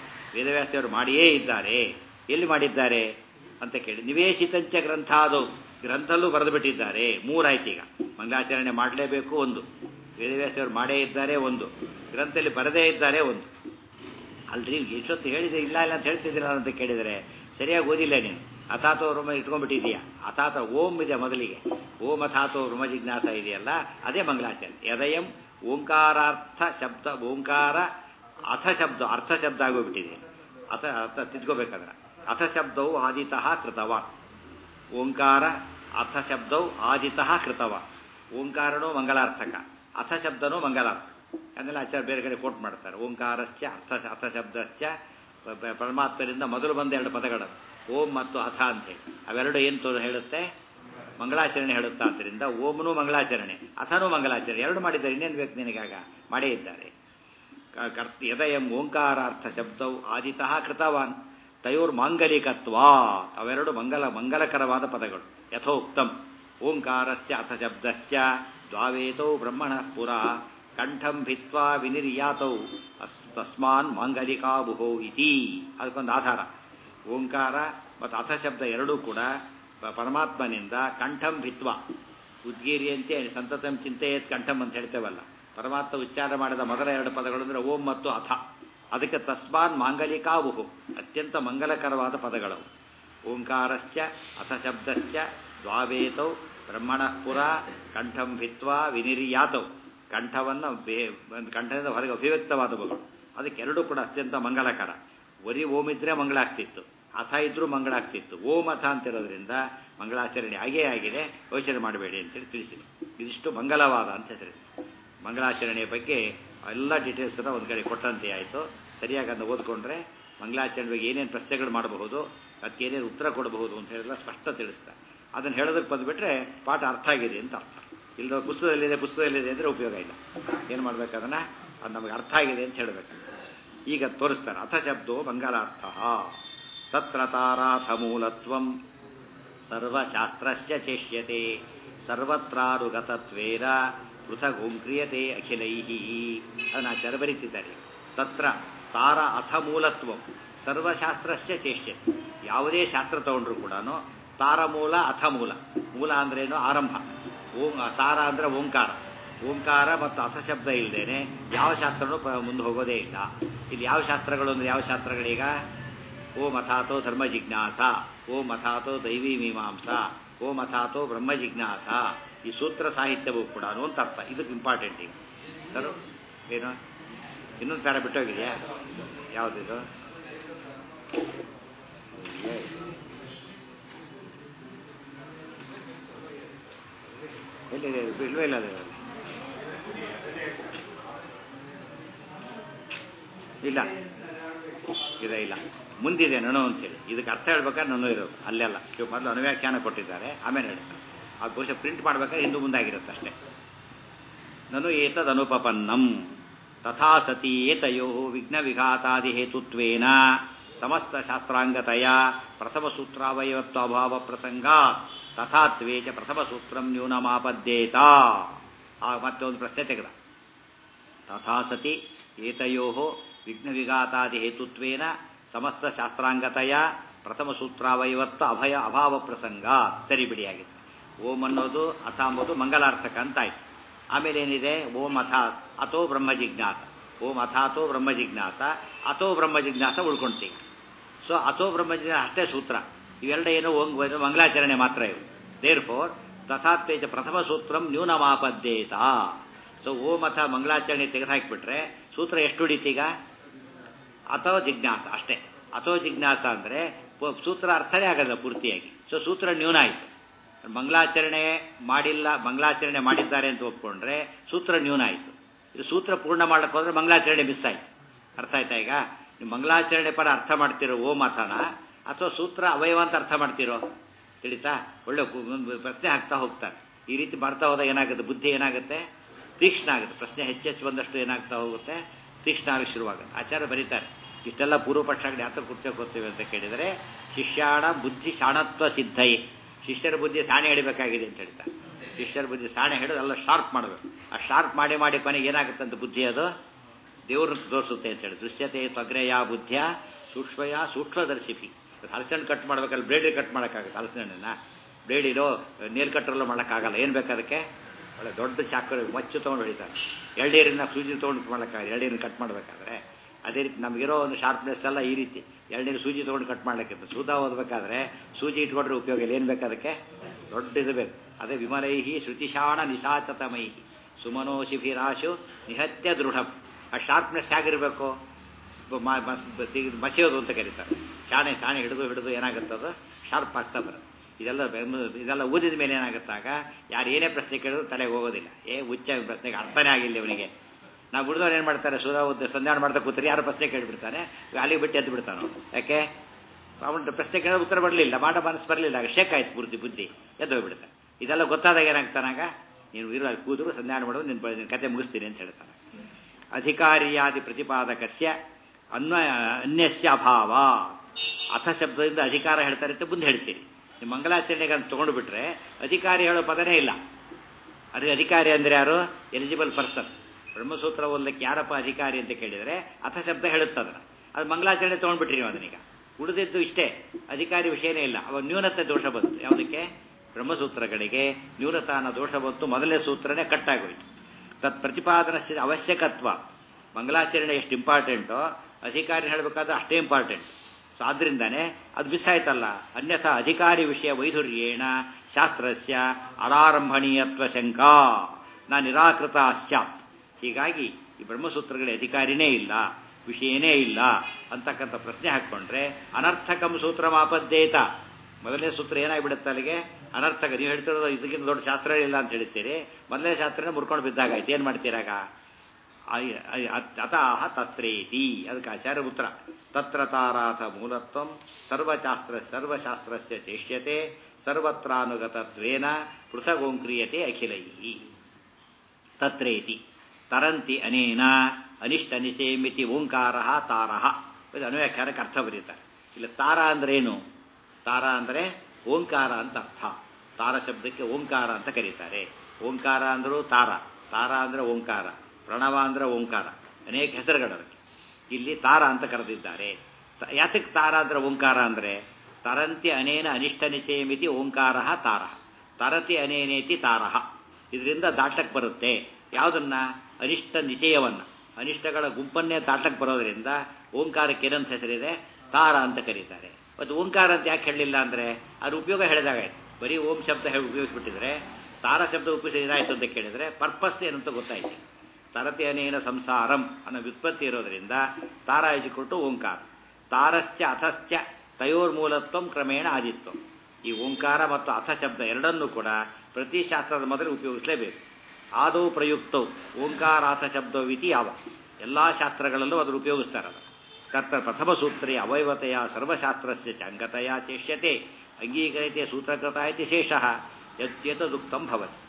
ವೇದವ್ಯಾಸರು ಮಾಡಿಯೇ ಇದ್ದಾರೆ ಎಲ್ಲಿ ಮಾಡಿದ್ದಾರೆ ಅಂತ ಕೇಳಿ ನಿವೇಶಿತಂಚ ಗ್ರಂಥ ಅದು ಗ್ರಂಥಲ್ಲೂ ಬರೆದು ಬಿಟ್ಟಿದ್ದಾರೆ ಮೂರಾಯ್ತು ಈಗ ಮಂಗಳಾಚರಣೆ ಮಾಡಲೇಬೇಕು ಒಂದು ವೇದವ್ಯಾಸರು ಮಾಡೇ ಇದ್ದಾರೆ ಒಂದು ಗ್ರಂಥದಲ್ಲಿ ಬರದೇ ಇದ್ದಾರೆ ಒಂದು ಅಲ್ರಿ ಎಷ್ಟೊತ್ತು ಹೇಳಿದೆ ಇಲ್ಲ ಇಲ್ಲ ಅಂತ ಹೇಳ್ತಿದ್ದೀರ ಅಂತ ಕೇಳಿದರೆ ಸರಿಯಾಗಿ ಓದಿಲ್ಲ ನೀನು ಅಥಾತೋ ರುಮ ಇಟ್ಕೊಂಡ್ಬಿಟ್ಟಿದೀಯಾ ಅಥಾತ ಓಂ ಇದೆ ಮೊದಲಿಗೆ ಓಂ ಅಥಾತೋ ರುಮ ಜಿಜ್ಞಾಸ ಇದೆಯಲ್ಲ ಅದೇ ಮಂಗಳಾಚರಣೆ ಯದಯಂ ಓಂಕಾರಾರ್ಥ ಶಬ್ದ ಓಂಕಾರ ಅಥ ಶಬ್ದ ಅರ್ಥ ಶಬ್ದ ಆಗೋಗ್ಬಿಟ್ಟಿದೆ ಅಥ ಅರ್ಥ ತಿದ್ಕೋಬೇಕಾದ್ರೆ ಅಥ ಶಬ್ದವು ಆದಿತಃ ಕೃತವ ಓಂಕಾರ ಅಥ ಶಬ್ದವು ಆದಿತಃ ಕೃತವ ಓಂಕಾರನೂ ಮಂಗಲಾರ್ಥಕ ಅಥ ಶಬ್ದನೂ ಮಂಗಲಾರ್ಥ ಅದನ್ನೆಲ್ಲ ಆಚಾರ್ಯ ಬೇರೆ ಕಡೆ ಕೋಟ್ ಮಾಡ್ತಾರೆ ಓಂಕಾರಶ್ಚ ಅರ್ಥ ಅಥ ಶಬ್ದಶ್ಚ ಪ- ಪ- ಪರಮಾತ್ಮರಿಂದ ಮೊದಲು ಬಂದ ಎರಡು ಪದಗಳು ಓಂ ಮತ್ತು ಅಥ ಅಂತೇಳಿ ಅವೆರಡು ಏನು ತೋ ಹೇಳುತ್ತೆ ಮಂಗಳಾಚರಣೆ ಹೇಳುತ್ತಾ ಆದ್ದರಿಂದ ಓಂನೂ ಮಂಗಳಾಚರಣೆ ಅಥನೂ ಮಂಗಳಾಚರಣೆ ಎರಡು ಮಾಡಿದ್ದಾರೆ ಇನ್ನೇನು ಬೇಕು ನಿನಗಾಗ ಮಾಡೇ ಇದ್ದಾರೆ ಕ- ಕರ್ತ ಯದಯಂ ಓಂಕಾರಾರ್ಥ ಶಬ್ದವು ಆದಿತಃ ಕೃತವಾನ್ ತಯೋರ್ ಮಾಂಗಲಿಕತ್ವ ಅವೆರಡು ಮಂಗಲ ಮಂಗಲಕರವಾದ ಪದಗಳು ಯಥೋಕ್ತಂ ಓಂಕಾರಶ್ಚ ಅಥ ಶಬ್ದಶ್ಚ ದ್ವಾವೇತೌ ಬ್ರಹ್ಮಣ ಪುರ ಕಂಠಂ ಭಿತ್ವಾ ವಿನಿರ್ಯಾತೌ ಅಸ್ ತಸ್ಮಾನ್ ಮಾಂಗಲಿಕಾಬುಹೋ ಇತಿ ಅದಕ್ಕೊಂದು ಆಧಾರ ಓಂಕಾರ ಮತ್ತು ಅಥ ಶಬ್ದ ಎರಡೂ ಕೂಡ ಪ- ಪರಮಾತ್ಮನಿಂದ ಕಂಠಂ ಭಿತ್ವ ಉದ್ಗೀರಿಯಂತೆ ಸಂತತಂ ಚಿಂತೆಯತ್ ಕಂಠಂ ಅಂತ ಹೇಳ್ತೇವಲ್ಲ ಪರಮಾತ್ಮ ಉಚ್ಚಾರ ಮಾಡಿದ ಮೊದಲ ಎರಡು ಪದಗಳು ಅಂದರೆ ಓಂ ಮತ್ತು ಅಥ ಅದಕ್ಕೆ ತಸ್ಮಾನ್ ಮಾಂಗಲಿಕಾವುಹು ಅತ್ಯಂತ ಮಂಗಲಕರವಾದ ಪದಗಳು ಓಂಕಾರಶ್ಚ ಅಥ ಶಬ್ದಶ್ಚ ದ್ವಾವೇತೌ ಬ್ರಹ್ಮಣ ಪುರ ಕಂಠಂ ಭಿತ್ವಾ ವಿನಿರ್ಯಾತೌ ಕಂಠವನ್ನು ಬೇ ಒಂದು ಕಂಠದಿಂದ ಹೊರಗೆ ಅಭಿವ್ಯಕ್ತವಾದವುಗಳು ಅದಕ್ಕೆ ಎರಡೂ ಕೂಡ ಅತ್ಯಂತ ಮಂಗಲಕರ ಬರೀ ಓಂ ಇದ್ರೆ ಮಂಗಳ ಆಗ್ತಿತ್ತು ಅಥ ಇದ್ರೂ ಮಂಗಳ ಆಗ್ತಿತ್ತು ಓಂ ಅಥ ಅಂತಿರೋದ್ರಿಂದ ಮಂಗಳಾಚರಣೆ ಆಗೇ ಆಗಿದೆ ಯೋಚನೆ ಮಾಡಬೇಡಿ ಅಂತೇಳಿ ತಿಳಿಸಿದೆ ಇದಿಷ್ಟು ಮಂಗಲವಾದ ಅಂತ ಹೆಸರಿದೆ ಮಂಗಳಾಚರಣೆಯ ಬಗ್ಗೆ ಎಲ್ಲ ಡೀಟೇಲ್ಸನ್ನು ಒಂದು ಕಡೆ ಕೊಟ್ಟಂತೆ ಆಯಿತು ಸರಿಯಾಗಿ ಅದನ್ನು ಓದ್ಕೊಂಡ್ರೆ ಮಂಗಳಾಚರಣೆ ಬಗ್ಗೆ ಏನೇನು ಪ್ರಶ್ನೆಗಳು ಮಾಡಬಹುದು ಅದಕ್ಕೆ ಏನೇನು ಉತ್ತರ ಕೊಡಬಹುದು ಅಂತ ಹೇಳಿದ್ರೆ ಸ್ಪಷ್ಟ ತಿಳಿಸ್ತಾರೆ ಅದನ್ನು ಹೇಳೋದಕ್ಕೆ ಬಂದುಬಿಟ್ರೆ ಪಾಠ ಅರ್ಥ ಆಗಿದೆ ಅಂತ ಅರ್ಥ ಇಲ್ಲದ ಪುಸ್ತಕದಲ್ಲಿದೆ ಪುಸ್ತಕದಲ್ಲಿದೆ ಅಂದರೆ ಉಪಯೋಗ ಇಲ್ಲ ಏನು ಮಾಡ್ಬೇಕು ಅದನ್ನು ಅದು ನಮಗೆ ಅರ್ಥ ಆಗಿದೆ ಅಂತ ಹೇಳಬೇಕು ಈಗ ತೋರಿಸ್ತಾರೆ ಅಥ ಶಬ್ದೋ ಮಂಗಲಾರ್ಥ ತತ್ರ ತಾರಾಥ ಮೂಲತ್ವಂ ಸರ್ವಶಾಸ್ತ್ರಸ್ಯ ಚೇಷ್ಯತೆ ಸರ್ವತ್ರಾರುಗತತ್ವೇನ ಪೃಥಗೋಂ ಕ್ರಿಯತೆ ಅಖಿಲೈಹಿ ಅದನ್ನು ಆಚಾರ್ಯ ಬರೀತಿದ್ದಾರೆ ತತ್ರ ತಾರ ಅಥ ಮೂಲತ್ವಂ ಸರ್ವಶಾಸ್ತ್ರಸ್ಯ ಚೇಷ್ಯತೆ ಯಾವುದೇ ಶಾಸ್ತ್ರ ತಗೊಂಡ್ರು ಕೂಡ ತಾರ ಮೂಲ ಅಥ ಮೂಲ ಮೂಲ ಅಂದ್ರೇನು ಆರಂಭ ಓಂ ತಾರ ಅಂದರೆ ಓಂಕಾರ ಓಂಕಾರ ಮತ್ತು ಅಥ ಶಬ್ದ ಇಲ್ಲದೇನೆ ಯಾವ ಶಾಸ್ತ್ರನೂ ಪ- ಮುಂದೆ ಹೋಗೋದೇ ಇಲ್ಲ ಇಲ್ಲಿ ಯಾವ ಶಾಸ್ತ್ರಗಳು ಅಂದರೆ ಯಾವ ಶಾಸ್ತ್ರಗಳೀಗ ಓಂ ಅಥಾತೋ ಧರ್ಮ ಜಿಜ್ಞಾಸ ಓಂ ಅಥಾತೋ ದೈವಿ ಮೀಮಾಂಸ ಓಂ ಅಥಾತೋ ಬ್ರಹ್ಮ ಜಿಜ್ಞಾಸ ಈ ಸೂತ್ರ ಸಾಹಿತ್ಯವೂ ಕೂಡ ಅಂತ ಅರ್ಥ ಇದಕ್ಕೆ ಇಂಪಾರ್ಟೆಂಟ್ ಈಗ ಸರ್ ಏನು ಇನ್ನೊಂದು ಪ್ಯಾರ ಬಿಟ್ಟೋಗಿದೆಯಾ ಯಾವುದಿದು ಎಲ್ಲಿದೆ ಇದು? ಇಲ್ವೇ ಇಲ್ಲ ಅದು ಇಲ್ಲ ಇದೆ ಇಲ್ಲ ಮುಂದಿದೆ ನನು ಅಂತೇಳಿ ಇದಕ್ಕೆ ಅರ್ಥ ಹೇಳ್ಬೇಕಾದ್ರೆ ನನು ಇರೋದು ಅಲ್ಲೆಲ್ಲ ಇವ್ ಮೊದಲು ಅನುವ್ಯಾಖ್ಯಾನ ಕೊಟ್ಟಿದ್ದಾರೆ ಆಮೇಲೆ ಹೇಳ್ತಾರೆ ಅದು ಬಹುಶಃ ಪ್ರಿಂಟ್ ಮಾಡ್ಬೇಕಾದ್ರೆ ಹಿಂದೂ ಮುಂದಾಗಿರುತ್ತೆ ಅಷ್ಟೇ ನನು ಏತದ್ ಅನುಪಪನ್ನಂ ತಥಾ ಸತಿ ಏತಯೋ ವಿಘ್ನ ವಿಘಾತಾದಿ ಹೇತುತ್ವೇನ ಸಮಸ್ತ ಶಾಸ್ತ್ರಾಂಗತಯ ಪ್ರಥಮ ಸೂತ್ರಾವಯವತ್ವಾಭಾವ ಪ್ರಸಂಗ ತಥಾತ್ವೇ ಚ ಪ್ರಥಮ ಸೂತ್ರಂ ನ್ಯೂನಮಾಪದ್ಯೇತ ಆ ಮತ್ತೆ ಒಂದು ಪ್ರಶ್ನೆ ತೆಗೆದ ತಥಾ ಸತಿ ಏತಯೋ ವಿಘ್ನ ವಿಘಾತಾದಿ ಹೇತುತ್ವೇನ ಸಮಸ್ತ ಶಾಸ್ತ್ರಾಂಗತಯ ಪ್ರಥಮ ಸೂತ್ರಾವಯವತ್ವ ಅಭಯ ಅಭಾವ ಪ್ರಸಂಗ ಸರಿ ಬಿಡಿಯಾಗಿದೆ ಓಂ ಅನ್ನೋದು ಅಥ ಅಂಬೋದು ಮಂಗಲಾರ್ಥಕ ಅಂತಾಯ್ತು ಆಮೇಲೆ ಏನಿದೆ ಓಂ ಅಥ ಅಥೋ ಬ್ರಹ್ಮ ಜಿಜ್ಞಾಸ ಓಂ ಅಥಾತೋ ಬ್ರಹ್ಮ ಜಿಜ್ಞಾಸ ಅಥೋ ಬ್ರಹ್ಮ ಜಿಜ್ಞಾಸ ಉಳ್ಕೊಂತೀವಿ ಸೊ ಅಥೋ ಬ್ರಹ್ಮ ಜಿಜ್ಞಾಸ ಅಷ್ಟೇ ಸೂತ್ರ ಇವೆರಡ ಏನು ಓಂ ಮಂಗಲಾಚರಣೆ ಮಾತ್ರ ಇವು ದೇರ್ ಫೋರ್ ತಥಾತ್ವೇಜ ಪ್ರಥಮ ಸೂತ್ರಂ ನ್ಯೂನಮಾಪದ್ಯೇತ ಸೊ ಓಂ ಅಥ ಮಂಗಲಾಚರಣೆ ತೆಗೆದುಹಾಕಿಬಿಟ್ರೆ ಸೂತ್ರ ಎಷ್ಟು ಹಿಡಿತೀಗ ಅಥೋ ಜಿಜ್ಞಾಸ ಅಷ್ಟೇ ಅಥೋ ಜಿಜ್ಞಾಸ ಅಂದರೆ ಸೂತ್ರ ಅರ್ಥನೇ ಆಗಲ್ಲ ಪೂರ್ತಿಯಾಗಿ ಸೊ ಸೂತ್ರ ನ್ಯೂನ ಆಯಿತು ಮಂಗಲಾಚರಣೆ ಮಾಡಿಲ್ಲ ಮಂಗಲಾಚರಣೆ ಮಾಡಿದ್ದಾರೆ ಅಂತ ಒಪ್ಕೊಂಡ್ರೆ ಸೂತ್ರ ನ್ಯೂನ ಆಯಿತು ಇದು ಸೂತ್ರ ಪೂರ್ಣ ಮಾಡಕ್ಕೆ ಹೋದ್ರೆ ಮಂಗಲಾಚರಣೆ ಮಿಸ್ ಆಯಿತು ಅರ್ಥ ಆಯ್ತಾ ಈಗ ನೀವು ಮಂಗಲಾಚರಣೆ ಪರ ಅರ್ಥ ಮಾಡ್ತಿರೋ ಓಂ ಅಥನ ಅಥವಾ ಸೂತ್ರ ಅವಯವ ಅಂತ ಅರ್ಥ ಮಾಡ್ತಿರೋ ತಿಳಿತಾ ಒಳ್ಳೆ ಕು- ಒಂದು ಪ್ರಶ್ನೆ ಹಾಕ್ತಾ ಹೋಗ್ತಾರೆ ಈ ರೀತಿ ಮಾಡ್ತಾ ಹೋದಾಗ ಏನಾಗುತ್ತೆ ಬುದ್ಧಿ ಏನಾಗುತ್ತೆ ತೀಕ್ಷ್ಣ ಆಗುತ್ತೆ ಪ್ರಶ್ನೆ ಹೆಚ್ಚೆಚ್ಚು ಬಂದಷ್ಟು ಏನಾಗ್ತಾ ಹೋಗುತ್ತೆ ತೀಕ್ಷ್ಣ ಆಗಿ ಶುರುವಾಗುತ್ತೆ ಆಚಾರ್ಯ ಬರೀತಾರೆ ಇಷ್ಟೆಲ್ಲ ಪೂರ್ವ ಪಕ್ಷಗಳು ಯಾತ್ರ ಕೃತ್ಯ ಕೊಡ್ತೇವೆ ಅಂತ ಕೇಳಿದರೆ ಶಿಷ್ಯಾಣ ಬುದ್ಧಿ ಶಾಣತ್ವ ಸಿದ್ಧೈ ಶಿಷ್ಯರ ಬುದ್ಧಿ ಸಾಣೆ ಹಿಡಿಬೇಕಾಗಿದೆ ಅಂತ ಹೇಳ್ತಾರೆ ಶಿಷ್ಯರ ಬುದ್ಧಿ ಸಾಣೆ ಹಿಡಿದು ಎಲ್ಲ ಶಾರ್ಪ್ ಮಾಡಬೇಕು ಆ ಶಾರ್ಪ್ ಮಾಡಿ ಮಾಡಿ ಕೊನೆಗೆ ಏನಾಗುತ್ತೆ ಅಂತ ಬುದ್ಧಿ ಅದು ದೇವ್ರನ್ನ ತೋರಿಸುತ್ತೆ ಅಂತ ಹೇಳಿ ದೃಶ್ಯತೆ ತ್ವಗ್ರೆಯ ಬುದ್ಧಿಯ ಸೂಕ್ಷ್ಮಯ ಸೂಕ್ಷ್ಮದರ್ಶಿಪಿ ಹಲಸಿನ ಕಟ್ ಮಾಡ್ಬೇಕಲ್ಲ ಬ್ಲೇಡ್ ಕಟ್ ಮಾಡೋಕ್ಕಾಗುತ್ತೆ ಹಲಸಿನ ಹಣ್ಣನ್ನ ಬ್ಲೇಡಿಲೋ ನೇಲ್ ಕಟ್ಟರಲ್ಲೋ ಮಾಡೋಕ್ಕಾಗಲ್ಲ ಏನು ಬೇಕು ಅದಕ್ಕೆ ಒಳ್ಳೆ ದೊಡ್ಡ ಚಾಕು ಮಚ್ಚು ತೊಗೊಂಡು ಹೊಡಿತಾರೆ ಎಳ್ನೀರಿನ ಸೂಜಿ ತೊಗೊಂಡು ಮಾಡೋಕ್ಕಾಗಲ್ಲ ಎಳ್ನೀರನ್ನ ಕಟ್ ಮಾಡಬೇಕಾದ್ರೆ ಅದೇ ರೀತಿ ನಮಗಿರೋ ಒಂದು ಶಾರ್ಪ್ನೆಸ್ ಎಲ್ಲ ಈ ರೀತಿ ಎಳ್ನೀರು ಸೂಜಿ ತೊಗೊಂಡು ಕಟ್ ಮಾಡ್ಲಿಕ್ಕೆ ಸೂದ ಓದಬೇಕಾದ್ರೆ ಸೂಜಿ ಇಟ್ಕೊಂಡ್ರೆ ಉಪಯೋಗ ಇಲ್ಲ ಏನು ಬೇಕು ಅದಕ್ಕೆ ದೊಡ್ಡ ಇದು ಬೇಕು ಅದೇ ವಿಮಲೈಹಿ ಶ್ರುತಿಶಾಣ ನಿಶಾಚತಮೈಹಿ ಸುಮನೋಶಿಭಿರಾಶು ನಿಹತ್ಯ ದೃಢಂ ಆ ಶಾರ್ಪ್ನೆಸ್ ಹೇಗಿರಬೇಕು ಮಸೆಯೋದು ಅಂತ ಕರೀತಾರೆ ಶಾಣೆ ಶಾಣೆ ಹಿಡಿದು ಹಿಡಿದು ಏನಾಗುತ್ತದು ಶಾರ್ಪ್ ಆಗ್ತಾ ಬರುತ್ತೆ ಇದೆಲ್ಲ ಬೆನ್ನು ಇದೆಲ್ಲ ಓದಿದ ಮೇಲೆ ಏನಾಗುತ್ತಾಗ ಯಾರು ಏನೇ ಪ್ರಶ್ನೆ ಕೇಳಿದ್ರು ತಲೆಗೆ ಹೋಗೋದಿಲ್ಲ ಏ ಉಚ್ಚ ಪ್ರಶ್ನೆಗೆ ಅರ್ಥನೇ ಆಗಿಲ್ಲ ಇವನಿಗೆ ನಾವು ಬಿಡಿದವ್ರು ಏನು ಮಾಡ್ತಾರೆ ಸೂರ ಉದ್ದ ಸಂಧಾನ ಮಾಡ್ತಾ ಕೂತ್ರೆ ಯಾರು ಪ್ರಶ್ನೆ ಕೇಳಿಬಿಡ್ತಾನೆ ಅಲ್ಲಿಗೆ ಬಿಟ್ಟು ಎದ್ದು ಬಿಡ್ತಾನೆ ಯಾಕೆ ಅವನು ಪ್ರಶ್ನೆ ಕೇಳೋದು ಉತ್ತರ ಬರಲಿಲ್ಲ ಮಾಡೋ ಮನಸ್ಸು ಬರಲಿಲ್ಲ ಆಗ ಶೇಕ್ ಆಯ್ತು ಪೂರ್ತಿ ಬುದ್ಧಿ ಎದ್ದು ಹೋಗ್ಬಿಡ್ತಾನೆ ಇದೆಲ್ಲ ಗೊತ್ತಾದಾಗ ಏನಾಗ್ತಾನಾಗ ನೀನು ಇರೋ ಕೂದರು ಸಂಧಾನ ಮಾಡೋದು ನಿನ್ನ ನಿನ್ನ ಕತೆ ಮುಗಿಸ್ತೀನಿ ಅಂತ ಹೇಳ್ತಾನೆ ಅಧಿಕಾರಿಯಾದಿ ಪ್ರತಿಪಾದಕಸ್ಯ ಅನ್ವಯ ಅನ್ಯಸ್ಯ ಅಭಾವ ಅಥ ಶಬ್ದದಿಂದ ಅಧಿಕಾರ ಹೇಳ್ತಾರೆ ಅಂತ ಮುಂದೆ ಹೇಳ್ತೀರಿ ನಿಮ್ಮ ಮಂಗಲಾಚರಣೆಗೆ ಅಂತ ತೊಗೊಂಡು ಬಿಟ್ರೆ ಅಧಿಕಾರಿ ಹೇಳೋ ಪದನೇ ಇಲ್ಲ ಅದೇ ಅಧಿಕಾರಿ ಅಂದರೆ ಯಾರು ಎಲಿಜಿಬಲ್ ಪರ್ಸನ್ ಬ್ರಹ್ಮಸೂತ್ರ ಓದಲಿಕ್ಕೆ ಯಾರಪ್ಪ ಅಧಿಕಾರಿ ಅಂತ ಕೇಳಿದರೆ ಅಥ ಶಬ್ದ ಹೇಳುತ್ತದನ್ನ ಅದು ಮಂಗಲಾಚರಣೆ ತೊಗೊಂಡ್ಬಿಟ್ರಿ ನೀವು ಅದನ್ನೀಗ ಉಳಿದಿದ್ದು ಇಷ್ಟೇ ಅಧಿಕಾರಿ ವಿಷಯನೇ ಇಲ್ಲ ಅವಾಗ ನ್ಯೂನತೆ ದೋಷ ಬಂತು ಯಾವುದಕ್ಕೆ ಬ್ರಹ್ಮಸೂತ್ರಗಳಿಗೆ ನ್ಯೂನತಾನ ದೋಷ ಬಂತು ಮೊದಲನೇ ಸೂತ್ರನೇ ಕಟ್ಟಾಗೋಯ್ತು ತತ್ ಪ್ರತಿಪಾದನ ಅವಶ್ಯಕತ್ವ ಮಂಗಲಾಚರಣೆ ಎಷ್ಟು ಇಂಪಾರ್ಟೆಂಟೋ ಅಧಿಕಾರಿ ಹೇಳಬೇಕಾದ್ರೆ ಅಷ್ಟೇ ಇಂಪಾರ್ಟೆಂಟ್ ಸೊ ಆದ್ರಿಂದಾನೆ ಅದು ಮಿಸ್ ಆಯ್ತಲ್ಲ ಅನ್ಯಥಾ ಅಧಿಕಾರಿ ವಿಷಯ ವೈಧುರ್ಯೇಣ ಶಾಸ್ತ್ರಸ್ಯ ಅನಾರಂಭಣೀಯತ್ವ ಶಂಕಾ ನಾ ನಿರಾಕೃತ ಸ್ಯಾತ್ ಹೀಗಾಗಿ ಈ ಬ್ರಹ್ಮಸೂತ್ರಗಳ ಅಧಿಕಾರಿನೇ ಇಲ್ಲ ವಿಷಯನೇ ಇಲ್ಲ ಅಂತಕ್ಕಂಥ ಪ್ರಶ್ನೆ ಹಾಕ್ಕೊಂಡ್ರೆ ಅನರ್ಥಕಂ ಸೂತ್ರ ಮಾಪದ್ದೇತ ಮೊದಲನೇ ಸೂತ್ರ ಏನಾಗ್ಬಿಡುತ್ತೆ ಅಲ್ಲಿಗೆ ಅನರ್ಥಕ ನೀವು ಹೇಳ್ತಿರೋದು ಇದಕ್ಕಿಂತ ದೊಡ್ಡ ಶಾಸ್ತ್ರ ಇಲ್ಲ ಅಂತ ಹೇಳ್ತೀರಿ ಮೊದಲನೇ ಶಾಸ್ತ್ರನೇ ಮುರ್ಕೊಂಡು ಬಿದ್ದಾಗಾಯ್ತು ಏನು ಮಾಡ್ತೀರಾಗ ಅತಃ ತತ್ರೇತಿ ಅದಕ್ಕೆ ಆಚಾರ್ಯ ಉತ್ತರ ತತ್ರ ತಾರಾಥ ಮೂಲತ್ವ ಸರ್ವಶಾಸ್ತ್ರ ಸರ್ವಶಾಸ್ತ್ರಸ್ಯ ಚೇಷ್ಯತೆ ಸರ್ವತ್ರಾನುಗತತ್ವೇನ ಪೃಥಗೋಂಕ್ರಿಯತೆ ಅಖಿಲೈ ತತ್ರೇತಿ ತರಂತಿ ಅನೇನ ಅನಿಷ್ಟ ನಿಚೇಮಿತಿ ಓಂಕಾರ ತಾರ ಇದು ಅನ್ವ್ಯಾಖ್ಯಾನಕ್ಕೆ ಅರ್ಥ ಬರೀತಾರೆ ಇಲ್ಲಿ ತಾರ ಅಂದ್ರೆ ಏನು ತಾರ ಅಂದರೆ ಓಂಕಾರ ಅಂತ ಅರ್ಥ ತಾರ ಶಬ್ದಕ್ಕೆ ಓಂಕಾರ ಅಂತ ಕರೀತಾರೆ ಓಂಕಾರ ಅಂದರೂ ತಾರ ತಾರ ಅಂದರೆ ಓಂಕಾರ ಪ್ರಣವ ಅಂದರೆ ಓಂಕಾರ ಅನೇಕ ಹೆಸರುಗಳು ಅದಕ್ಕೆ ಇಲ್ಲಿ ತಾರ ಅಂತ ಕರೆದಿದ್ದಾರೆ ಯಾತಕ್ಕೆ ತಾರ ಅಂದ್ರೆ ಓಂಕಾರ ಅಂದರೆ ತರಂತಿ ಅನೇನ ಅನಿಷ್ಟ ನಿಚಯಮಿತಿ ಓಂಕಾರ ತಾರ ತರತಿ ಅನೇನೇತಿ ತಾರಹ ಇದರಿಂದ ದಾಟಕ್ಕೆ ಬರುತ್ತೆ ಯಾವುದನ್ನ ಅನಿಷ್ಟ ನಿಚಯವನ್ನ ಅನಿಷ್ಟಗಳ ಗುಂಪನ್ನೇ ದಾಟಕ್ಕೆ ಬರೋದ್ರಿಂದ ಓಂಕಾರಕ್ಕೆ ಏನಂತ ಹೆಸರಿದೆ ತಾರ ಅಂತ ಕರೀತಾರೆ ಮತ್ತು ಓಂಕಾರ ಅಂತ ಯಾಕೆ ಹೇಳಲಿಲ್ಲ ಅಂದರೆ ಅದ್ರ ಉಪಯೋಗ ಹೇಳಿದಾಗಾಯ್ತು ಬರೀ ಓಂ ಶಬ್ದ ಹೇಳಿ ಉಪಯೋಗಿಸ್ಬಿಟ್ಟಿದ್ರೆ ತಾರ ಶಬ್ದ ಉಪಯೋಗಿಸಿ ಏನಾಯ್ತು ಅಂತ ಕೇಳಿದರೆ ಪರ್ಪಸ್ ಏನಂತ ಗೊತ್ತಾಯ್ತು ತರತಿ ಅನೇನ ಸಂಸಾರಂ ಅನ್ನೋ ವ್ಯುತ್ಪತ್ತಿ ಇರೋದರಿಂದ ತಾರ ಕೊಟ್ಟು ಓಂಕಾರ ತಾರಶ್ಚ ಅಥಶ್ಚ ತಯೋರ್ಮೂಲತ್ವಂ ಕ್ರಮೇಣ ಆದಿತ್ವಂ ಈ ಓಂಕಾರ ಮತ್ತು ಅಥ ಶಬ್ದ ಎರಡನ್ನೂ ಕೂಡ ಪ್ರತಿ ಶಾಸ್ತ್ರದ ಮೊದಲು ಉಪಯೋಗಿಸಲೇಬೇಕು ಆದೌ ಪ್ರಯುಕ್ತವು ಓಂಕಾರಾಥ ಶಬ್ದವಿತಿ ಯಾವ ಎಲ್ಲ ಶಾಸ್ತ್ರಗಳಲ್ಲೂ ಅದನ್ನು ಉಪಯೋಗಿಸ್ತಾರೆ ತತ್ರ ಪ್ರಥಮ ಸೂತ್ರೇ ಅವಯವತೆಯ ಸರ್ವಶಾಸ್ತ್ರಸ್ಯ ಚಂಗತೆಯ ಚೇಷ್ಯತೆ ಅಂಗೀಕರಿತೆ ಸೂತ್ರಕೃತ ಇತಿ ಶೇಷಃ ಯತ್ಯತದುಕ್ತಂ ಭವತಿ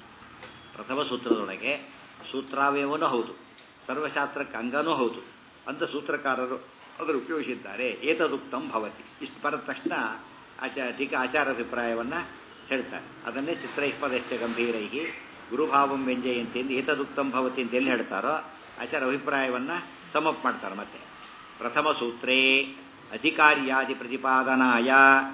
ಪ್ರಥಮ ಸೂತ್ರದೊಳಗೆ ಸೂತ್ರಾವಯವನೂ ಹೌದು ಸರ್ವಶಾಸ್ತ್ರಕ್ಕೆ ಅಂಗನೂ ಹೌದು ಅಂತ ಸೂತ್ರಕಾರರು ಅದನ್ನು ಉಪಯೋಗಿಸಿದ್ದಾರೆ ಏತದುಕ್ತಂ ಭವತಿ ಇಷ್ಟು ಬರದ ತಕ್ಷಣ ಆಚಾರ ಟೀಕಾ ಆಚಾರಾಭಿಪ್ರಾಯವನ್ನು ಹೇಳ್ತಾರೆ ಅದನ್ನೇ ಚಿತ್ರೈಪದಶ್ಚ ಗಂಭೀರೈಹಿ ಗುರುಭಾವಂ ವ್ಯಂಜಯಂತಿ ಎಂದು ಏತದುಕ್ತಂ ಭವತಿ ಅಂತ ಎಲ್ಲಿ ಹೇಳ್ತಾರೋ ಆಚಾರ ಅಭಿಪ್ರಾಯವನ್ನು ಸಮಪ್ ಮಾಡ್ತಾರೆ ಮತ್ತೆ ಪ್ರಥಮ ಸೂತ್ರೇ ಅಧಿಕಾರ್ಯಾದಿ ಪ್ರತಿಪಾದನಾಯ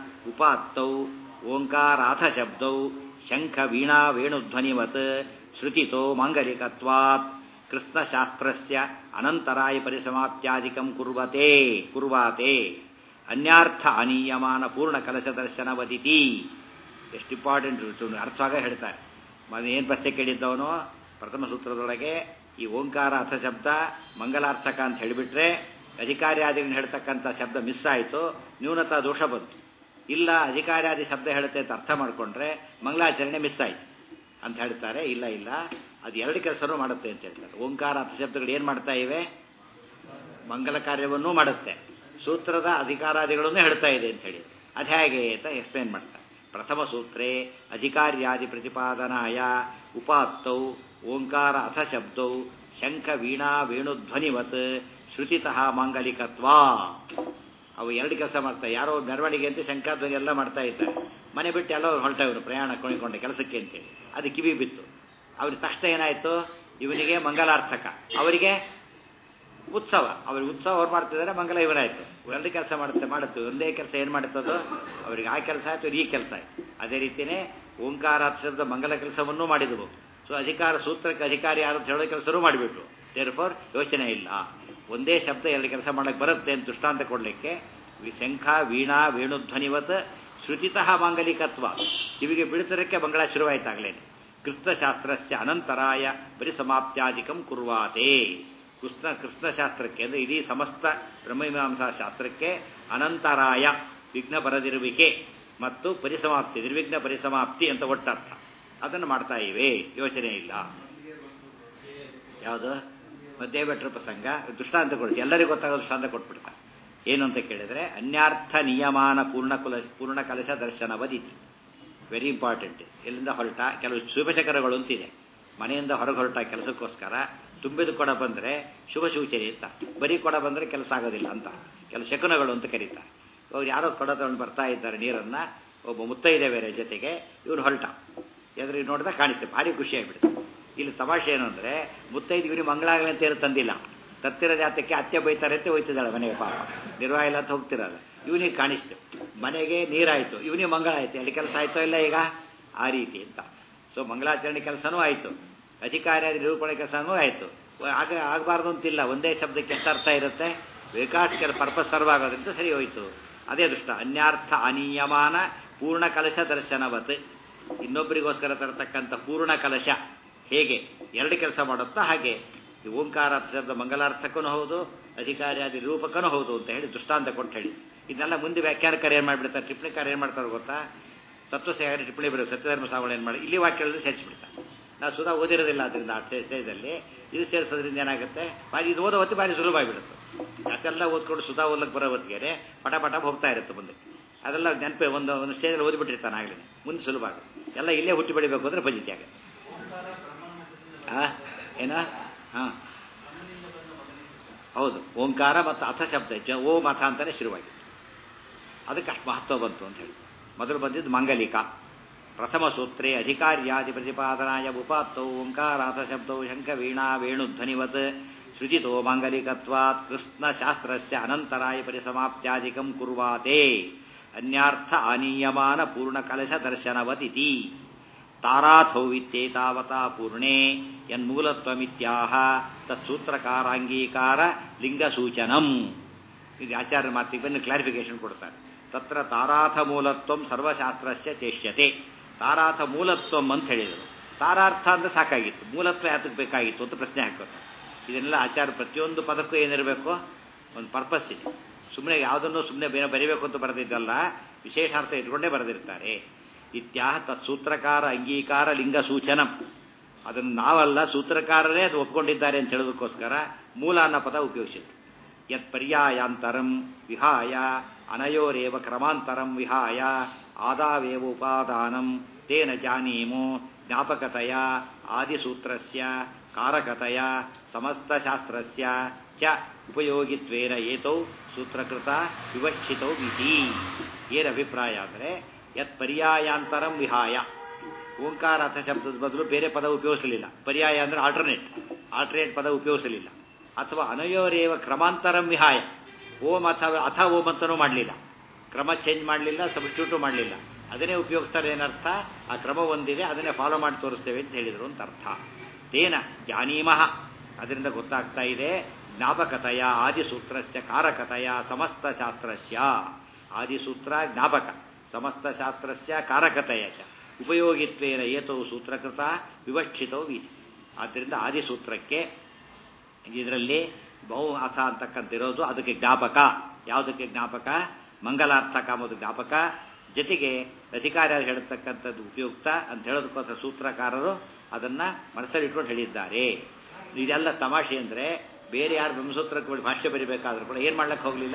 ಉಪಾತ್ತೌ ಓಂಕಾರಾಥ ಶಬ್ದೌ ಶಂಖ ವೀಣಾ ವೇಣುಧ್ವನಿವತ್ ಶ್ರುತಿತೋ ಮಾಂಗಲಿಕತ್ವಾತ್ ಕೃಷ್ಣಶಾಸ್ತ್ರಸ್ಯ ಅನಂತರಾಯ ಪರಿಸಮಾಪ್ತ್ಯಾದಿಕಂ ಕುರ್ವತೆ ಕುರ್ವಾತೆ ಅನ್ಯಾರ್ಥ ಅನೀಯಮಾನ ಪೂರ್ಣ ಕಲಶ ದರ್ಶನ ವದಿತಿ ಎಷ್ಟು ಇಂಪಾರ್ಟೆಂಟ್ ಅರ್ಥವಾಗ ಹೇಳ್ತಾರೆ ಮತ್ತೆ ಏನು ಪ್ರಶ್ನೆ ಕೇಳಿದ್ದವನು ಪ್ರಥಮ ಸೂತ್ರದೊಳಗೆ ಈ ಓಂಕಾರ ಅರ್ಥ ಶಬ್ದ ಮಂಗಲಾರ್ಥಕ ಅಂತ ಹೇಳಿಬಿಟ್ರೆ ಅಧಿಕಾರಿಯಾದಿಗಳನ್ನ ಹೇಳ್ತಕ್ಕಂಥ ಶಬ್ದ ಮಿಸ್ ಆಯಿತು ನ್ಯೂನತಾ ದೋಷ ಬಂತು ಇಲ್ಲ ಅಧಿಕಾರಿಯಾದಿ ಶಬ್ದ ಹೇಳುತ್ತೆ ಅಂತ ಅರ್ಥ ಮಾಡಿಕೊಂಡ್ರೆ ಮಂಗಲಾಚರಣೆ ಮಿಸ್ ಆಯಿತು ಅಂತ ಹೇಳ್ತಾರೆ ಇಲ್ಲ ಇಲ್ಲ ಅದು ಎರಡು ಕೆಲಸನೂ ಮಾಡುತ್ತೆ ಅಂತ ಹೇಳ್ತಾರೆ ಓಂಕಾರ ಅರ್ಥ ಶಬ್ದಗಳು ಏನು ಮಾಡ್ತಾ ಇವೆ ಮಂಗಲ ಕಾರ್ಯವನ್ನೂ ಮಾಡುತ್ತೆ ಸೂತ್ರದ ಅಧಿಕಾರಾದಿಗಳನ್ನು ಹೇಳ್ತಾ ಇದೆ ಅಂತ ಹೇಳಿ ಅದು ಹೇಗೆ ಅಂತ ಎಕ್ಸ್ಪ್ಲೇನ್ ಮಾಡ್ತಾರೆ ಪ್ರಥಮ ಸೂತ್ರೇ ಅಧಿಕಾರ್ಯಾದಿ ಪ್ರತಿಪಾದನಾಯ ಉಪಾತ್ತೌ ಓಂಕಾರ ಅಥ ಶಬ್ದೌ ಶಂಖ ವೀಣಾ ವೇಣುಧ್ವನಿವತ್ ಶ್ರುತಿತಃ ಮಾಂಗಲಿಕತ್ವಾ ಅವು ಎರಡು ಕೆಲಸ ಮಾಡ್ತಾರೆ ಯಾರೋ ಮೆರವಣಿಗೆ ಅಂತ ಶಂಖಧ್ವನಿ ಎಲ್ಲ ಮಾಡ್ತಾ ಇದ್ದಾರೆ ಮನೆ ಬಿಟ್ಟು ಎಲ್ಲೋ ಹೊರಟವರು ಪ್ರಯಾಣ ಕೊಂಡಿಕೊಂಡೆ ಕೆಲಸಕ್ಕೆ ಅಂತೇಳಿ ಅದು ಕಿವಿ ಬಿತ್ತು ಅವ್ರಿಗೆ ತಕ್ಷಣ ಏನಾಯಿತು ಇವನಿಗೆ ಮಂಗಲಾರ್ಥಕ ಅವರಿಗೆ ಉತ್ಸವ ಅವ್ರಿಗೆ ಉತ್ಸವ ಅವ್ರು ಮಾಡ್ತಿದ್ದಾರೆ ಮಂಗಲ ಇವರಾಯ್ತು ಎರಡು ಕೆಲಸ ಮಾಡುತ್ತೆ ಮಾಡುತ್ತೆ ಒಂದೇ ಕೆಲಸ ಏನು ಮಾಡುತ್ತದೋ ಅವ್ರಿಗೆ ಆ ಕೆಲಸ ಆಯ್ತು ಈ ಕೆಲಸ ಆಯ್ತು ಅದೇ ರೀತಿಯೇ ಓಂಕಾರ ಶಬ್ದ ಮಂಗಲ ಕೆಲಸವನ್ನೂ ಮಾಡಿದವು ಸೊ ಅಧಿಕಾರ ಸೂತ್ರಕ್ಕೆ ಅಧಿಕಾರಿ ಯಾರು ಅಂತ ಹೇಳೋ ಕೆಲಸನೂ ಮಾಡಿಬಿಟ್ರು ದೇರ್ ಫಾರ್ ಯೋಚನೆ ಇಲ್ಲ ಒಂದೇ ಶಬ್ದ ಎರಡು ಕೆಲಸ ಮಾಡಕ್ಕೆ ಬರುತ್ತೆ ಅಂತ ದೃಷ್ಟಾಂತ ಕೊಡಲಿಕ್ಕೆ ಶಂಖ ವೀಣಾ ವೇಣುಧ್ವನಿವತ್ ಶ್ರುತಿತಃ ಮಾಂಗಲಿಕತ್ವ ಕಿವಿಗೆ ಬಿಡಿತರಕ್ಕೆ ಮಂಗಳ ಶುರುವಾಯ್ತಾಗಲೇನೆ ಕೃಷ್ಣಶಾಸ್ತ್ರಸ್ಯ ಅನಂತರಾಯ ಪರಿಸಮಾಪ್ತ್ಯಾಧಿಕಂ ಕುರ್ವಾತೆ ಕೃಷ್ಣ ಕೃಷ್ಣಶಾಸ್ತ್ರಕ್ಕೆ ಅಂದರೆ ಇಡೀ ಸಮಸ್ತ ಬ್ರಹ್ಮಮೀಮಾಂಸಾ ಶಾಸ್ತ್ರಕ್ಕೆ ಅನಂತರಾಯ ವಿಘ್ನ ಬರದಿರುವಿಕೆ ಮತ್ತು ಪರಿಸಮಾಪ್ತಿ ನಿರ್ವಿಘ್ನ ಪರಿಸಮಾಪ್ತಿ ಅಂತ ಒಟ್ಟರ್ಥ ಅದನ್ನು ಮಾಡ್ತಾ ಇವೆ ಯೋಚನೆ ಇಲ್ಲ ಯಾವುದು ಮಧ್ಯೆ ಬೆಟ್ರ ಪ್ರಸಂಗ ದೃಷ್ಟಾಂತ ಕೊಡ್ತೀವಿ ಎಲ್ಲರಿಗೂ ಗೊತ್ತಾಗೋ ದೃಷ್ಟಾಂತ ಕೊಟ್ಬಿಡ್ತಾ ಏನು ಅಂತ ಕೇಳಿದ್ರೆ ಅನ್ಯಾರ್ಥ ನಿಯಮಾನ ಪೂರ್ಣ ಕುಲ ಪೂರ್ಣ ಕಲಶ ದರ್ಶನ ವದಿತಿ ವೆರಿ ಇಂಪಾರ್ಟೆಂಟ್ ಎಲ್ಲಿಂದ ಹೊರಟ ಕೆಲವು ಶುಭಶಕರಗಳು ಅಂತಿದೆ ಮನೆಯಿಂದ ಹೊರಗೆ ಹೊರಟ ಕೆಲಸಕ್ಕೋಸ್ಕರ ತುಂಬಿದ ಕೊಡ ಬಂದರೆ ಶುಭ ಸೂಚನೆ ಅಂತ ಬರೀ ಕೊಡ ಬಂದರೆ ಕೆಲಸ ಆಗೋದಿಲ್ಲ ಅಂತ ಕೆಲವು ಶಕುನಗಳು ಅಂತ ಕರೀತಾರೆ ಅವ್ರು ಯಾರೋ ಕೊಡ ತಗೊಂಡು ಬರ್ತಾ ಇದ್ದಾರೆ ನೀರನ್ನು ಒಬ್ಬ ಮುತ್ತೈದೆ ಬೇರೆ ಜೊತೆಗೆ ಇವನು ಹೊರಟ ಎದುರಿಗೆ ನೋಡಿದಾಗ ಕಾಣಿಸ್ತೇವೆ ಭಾರಿ ಖುಷಿಯಾಗಿಬಿಡುತ್ತೆ ಇಲ್ಲಿ ತಮಾಷೆ ಏನು ಅಂದರೆ ಮುತ್ತೈದು ಇವನಿಗೆ ಮಂಗಳಾಗಲಿ ಅಂತ ಏನು ತಂದಿಲ್ಲ ತರ್ತಿರೋ ಜಾತಕ್ಕೆ ಅತ್ತೆ ಬೈತಾರೆ ಅಂತ ಹೋಯ್ತಿದ್ದಾಳೆ ಮನೆಗೆ ಪಾಪ ನಿರ್ವಾಹ ಇಲ್ಲ ಅಂತ ಹೋಗ್ತಿರಲ್ಲ ಇವನಿಗೆ ಕಾಣಿಸ್ತು ಮನೆಗೆ ನೀರಾಯಿತು ಇವನಿಗೆ ಮಂಗಳ ಆಯಿತು ಅಲ್ಲಿ ಕೆಲಸ ಆಯಿತೋ ಇಲ್ಲ ಈಗ ಆ ರೀತಿ ಅಂತ ಸೊ ಮಂಗಳಾಚರಣೆ ಕೆಲಸನೂ ಆಯಿತು ಅಧಿಕಾರಿಯಾದ ನಿರೂಪಣೆ ಕೆಲಸನೂ ಆಯಿತು ಆಗ ಆಗಬಾರ್ದು ಅಂತಿಲ್ಲ ಒಂದೇ ಶಬ್ದಕ್ಕೆ ಎಷ್ಟು ಅರ್ಥ ಇರುತ್ತೆ ಬೇಕಾಟ್ ಕೆಲ ಪರ್ಪಸ್ ಸರ್ವ್ ಆಗೋದ್ರಿಂದ ಸರಿ ಹೋಯಿತು ಅದೇ ದೃಷ್ಟ ಅನ್ಯಾರ್ಥ ಅನಿಯಮಾನ ಪೂರ್ಣ ಕಲಶ ದರ್ಶನವತ್ ಇನ್ನೊಬ್ಬರಿಗೋಸ್ಕರ ತರತಕ್ಕಂಥ ಪೂರ್ಣ ಕಲಶ ಹೇಗೆ ಎರಡು ಕೆಲಸ ಮಾಡುತ್ತಾ ಹಾಗೆ ಈ ಓಂಕಾರ ಶಬ್ದ ಮಂಗಲಾರ್ಥಕ್ಕೂ ಹೌದು ಅಧಿಕಾರಿಯಾದ ರೂಪಕನೂ ಹೌದು ಅಂತ ಹೇಳಿ ದೃಷ್ಟಾಂತ ಕೊಟ್ಟು ಹೇಳಿ ಇದನ್ನೆಲ್ಲ ಮುಂದೆ ವ್ಯಾಖ್ಯಾನಕಾರ ಏನು ಮಾಡಿಬಿಡ್ತಾರೆ ಟಿಪ್ಪಣಿಕಾರ ಏನು ಮಾಡ್ತಾರೆ ಗೊತ್ತಾ ತತ್ವಸೇಹಾರಿ ಟಿಪ್ಪಣಿ ಬರೋ ಸತ್ಯಧರ್ಮ ಸಾವಳ ಏನು ಮಾಡಿ ಇಲ್ಲಿ ವಾಕ್ಯಗಳಲ್ಲಿ ಸೇರಿಸ್ಬಿಡ್ತಾರೆ ನಾವು ಸುಧಾ ಓದಿರೋದಿಲ್ಲ ಅದರಿಂದ ಆ ಸ್ಟೇಜಲ್ಲಿ ಇದು ಸೇರಿಸೋದ್ರಿಂದ ಏನಾಗುತ್ತೆ ಬಾರಿ ಇದು ಓದೋ ಹೊತ್ತು ಬಾರಿ ಸುಲಭವಾಗಿಬಿಡುತ್ತೆ ಅದೆಲ್ಲ ಓದ್ಕೊಂಡು ಸುಧಾ ಓದ್ಲಿಕ್ಕೆ ಬರೋ ಹೊತ್ತಿಗೆ ಪಟ ಪಟ ಹೋಗ್ತಾ ಇರುತ್ತೆ ಮುಂದೆ ಅದೆಲ್ಲ ನೆನಪೆ ಒಂದು ಒಂದು ಸ್ಟೇಜಲ್ಲಿ ಓದಿಬಿಟ್ಟಿರ್ತಾನೆ ಆಗಲೇ ಮುಂದೆ ಸುಲಭ ಆಗುತ್ತೆ ಎಲ್ಲ ಇಲ್ಲೇ ಹುಟ್ಟಿ ಬೆಳಿಬೇಕು ಅಂದರೆ ಫಜಿತಿ ಆಗುತ್ತೆ ಹಾಂ ಏನ ಹಾಂ ಹೌದು ಓಂಕಾರ ಮತ್ತು ಅಥ ಶಬ್ದ ಜ ಓಂ ಅಥ ಅಂತಲೇ ಶುರುವಾಗಿದೆ ಅದಕ್ಕೆ ಅಷ್ಟು ಮಹತ್ವ ಬಂತು ಅಂತ ಹೇಳಿ ಮೊದಲು ಬಂದಿದ್ದು ಮಂಗಲಿಕ ಪ್ರಥಮ ಸೂತ್ರೇ ಅಧಿಕಾರ್ಯಾದಿ ಪ್ರತಿಪಾದನಾಯ ಉಪಾತ್ತೌ ಓಂಕಾರಾಥ ಶಬ್ದೌ ಶಂಖ ವೀಣಾ ವೇಣುಧ್ವನಿವತ್ ಸೃಜಿತೋ ಮಾಂಗಲಿಕತ್ವಾತ್ ಕೃಷ್ಣಶಾಸ್ತ್ರಸ್ಯ ಅನಂತರಾಯ ಪರಿಸಮಾಪ್ತ್ಯಾದಿಕಂ ಕುರ್ವಾತೆ ಅನ್ಯಾರ್ಥ ಅನಿಯಮಾನ ಪೂರ್ಣಕಲಶ ದರ್ಶನವತಿತಿ ತಾರಾಥೌ ಇತ್ಯೇತಾವತಾ ಪೂರ್ಣೆ ಯನ್ಮೂಲತ್ವಮಿತ್ಯಾಹ ತತ್ಸೂತ್ರಕಾರಾಂಗೀಕಾರ ಲಿಂಗಸೂಚನಂ ಇದು ಆಚಾರ್ಯ ಮಾತಿಗೆ ಬಂದು ಕ್ಲಾರಿಫಿಕೇಶನ್ ಕೊಡ್ತಾರೆ ತತ್ರ ತಾರಾಥ ಮೂಲತ್ವಂ ಸರ್ವಶಾಸ್ತ್ರಸ್ಯ ಚೇಷ್ಯತೆ ತಾರಾಥ ಮೂಲತ್ವಂ ಅಂತ ಹೇಳಿದರು ತಾರಾರ್ಥ ಅಂದ್ರೆ ಸಾಕಾಗಿತ್ತು ಮೂಲತ್ವ ಯಾತಕ್ಕೆ ಬೇಕಾಗಿತ್ತು ಅಂತ ಪ್ರಶ್ನೆ ಹಾಕೋದು ಇದನ್ನೆಲ್ಲ ಆಚಾರ ಪ್ರತಿಯೊಂದು ಪದಕ್ಕೂ ಏನಿರಬೇಕು ಒಂದು ಪರ್ಪಸ್ ಇದೆ ಸುಮ್ಮನೆ ಯಾವುದನ್ನು ಸುಮ್ಮನೆ ಬೇರೆ ಬರೀಬೇಕು ಅಂತ ಬರೆದಿದ್ದಲ್ಲ ವಿಶೇಷಾರ್ಥ ಇಟ್ಕೊಂಡೇ ಬರೆದಿರ್ತಾರೆ ಇತ್ಯಾಹ ತತ್ಸೂತ್ರಕಾರ ಅಂಗೀಕಾರ ಲಿಂಗ ಸೂಚನಂ ಅದನ್ನು ನಾವಲ್ಲ ಸೂತ್ರಕಾರರೇ ಅದು ಒಪ್ಕೊಂಡಿದ್ದಾರೆ ಅಂತ ಹೇಳೋದಕ್ಕೋಸ್ಕರ ಮೂಲ ಅನ್ನೋ ಪದ ಉಪಯೋಗಿಸಿದ್ರು ಯತ್ ಪರ್ಯಾಯಾಂತರಂ ವಿಹಾಯ ಅನಯೋರೇವ ಕ್ರಮಾಂತರಂ ವಿಹಾಯ ಆದಾವೇವ ಉಪಾದಾನಂ ತೇನ ಜಾನೀಮೋ ಜ್ಞಾಪಕತೆಯ ಆದಿಸೂತ್ರಸ್ಯ ಕಾರಕತೆಯ ಸಮಸ್ತಶಾಸ್ತ್ರಸ್ಯ ಚ ಉಪಯೋಗಿತ್ವೇನ ಏತೌ ಸೂತ್ರಕೃತ ವಿವಕ್ಷಿತೌ ಇತಿ ಏನು ಅಭಿಪ್ರಾಯ ಅಂದರೆ ಯತ್ ಪರ್ಯಾಯಾಂತರಂ ವಿಹಾಯ ಓಂಕಾರ ಅಥ ಶಬ್ದದ ಬದಲು ಬೇರೆ ಪದ ಉಪಯೋಗಿಸಲಿಲ್ಲ ಪರ್ಯಾಯ ಅಂದರೆ ಆಲ್ಟರ್ನೇಟ್ ಆಲ್ಟರ್ನೇಟ್ ಪದ ಉಪಯೋಗಿಸಲಿಲ್ಲ ಅಥವಾ ಅನಯೋರೇವ ಕ್ರಮಾಂತರಂ ವಿಹಾಯ ಓಂ ಅಥವಾ ಅಥ ಓಂ ಅಂತನೂ ಮಾಡಲಿಲ್ಲ ಕ್ರಮ ಚೇಂಜ್ ಮಾಡಲಿಲ್ಲ ಸಬ್ಸ್ಟಿಟ್ಯೂಟು ಮಾಡಲಿಲ್ಲ ಅದನ್ನೇ ಉಪಯೋಗಿಸ್ತಾರೆ ಏನರ್ಥ ಆ ಕ್ರಮ ಒಂದಿದೆ ಅದನ್ನೇ ಫಾಲೋ ಮಾಡಿ ತೋರಿಸ್ತೇವೆ ಅಂತ ಹೇಳಿದರು ಅಂತ ಅರ್ಥ ತೇನ ಜಾನೀಮಃ ಅದರಿಂದ ಗೊತ್ತಾಗ್ತಾ ಇದೆ ಜ್ಞಾಪಕತೆಯ ಆದಿಸೂತ್ರಸ್ಯ ಕಾರಕತೆಯ ಸಮಸ್ತ ಶಾಸ್ತ್ರಸ್ಯ ಆದಿಸೂತ್ರ ಜ್ಞಾಪಕ ಸಮಸ್ತ ಶಾಸ್ತ್ರಸ್ಯ ಕಾರಕತೆಯ ಚ ಉಪಯೋಗಿತ್ವೇನ ಏತೋ ಸೂತ್ರಕೃತ ವಿವಕ್ಷಿತೋ ವಿಧಿ ಆದ್ದರಿಂದ ಆದಿಸೂತ್ರಕ್ಕೆ ಇದರಲ್ಲಿ ಬಹು ಅಥ ಅಂತಕ್ಕಂತಿರೋದು ಅದಕ್ಕೆ ಜ್ಞಾಪಕ ಯಾವುದಕ್ಕೆ ಜ್ಞಾಪಕ ಮಂಗಲಾರ್ಥಕ ಎಂಬುದು ಜ್ಞಾಪಕ ಜೊತೆಗೆ ಅಧಿಕಾರ ಹೇಳ್ತಕ್ಕಂಥದ್ದು ಉಪಯುಕ್ತ ಅಂತ ಹೇಳೋದಕ್ಕೋಸ್ಕರ ಸೂತ್ರಕಾರರು ಅದನ್ನು ಮನಸ್ಸಲ್ಲಿ ಇಟ್ಕೊಂಡು ಹೇಳಿದ್ದಾರೆ ಇದೆಲ್ಲ ತಮಾಷೆ ಅಂದರೆ ಬೇರೆ ಯಾರು ಬ್ರಹ್ಮಸೂತ್ರಕ್ಕೆ ಭಾಷ್ಯ ಬರಿಬೇಕಾದ್ರೂ ಕೂಡ ಏನು ಮಾಡ್ಲಿಕ್ಕೆ ಹೋಗಲಿಲ್ಲ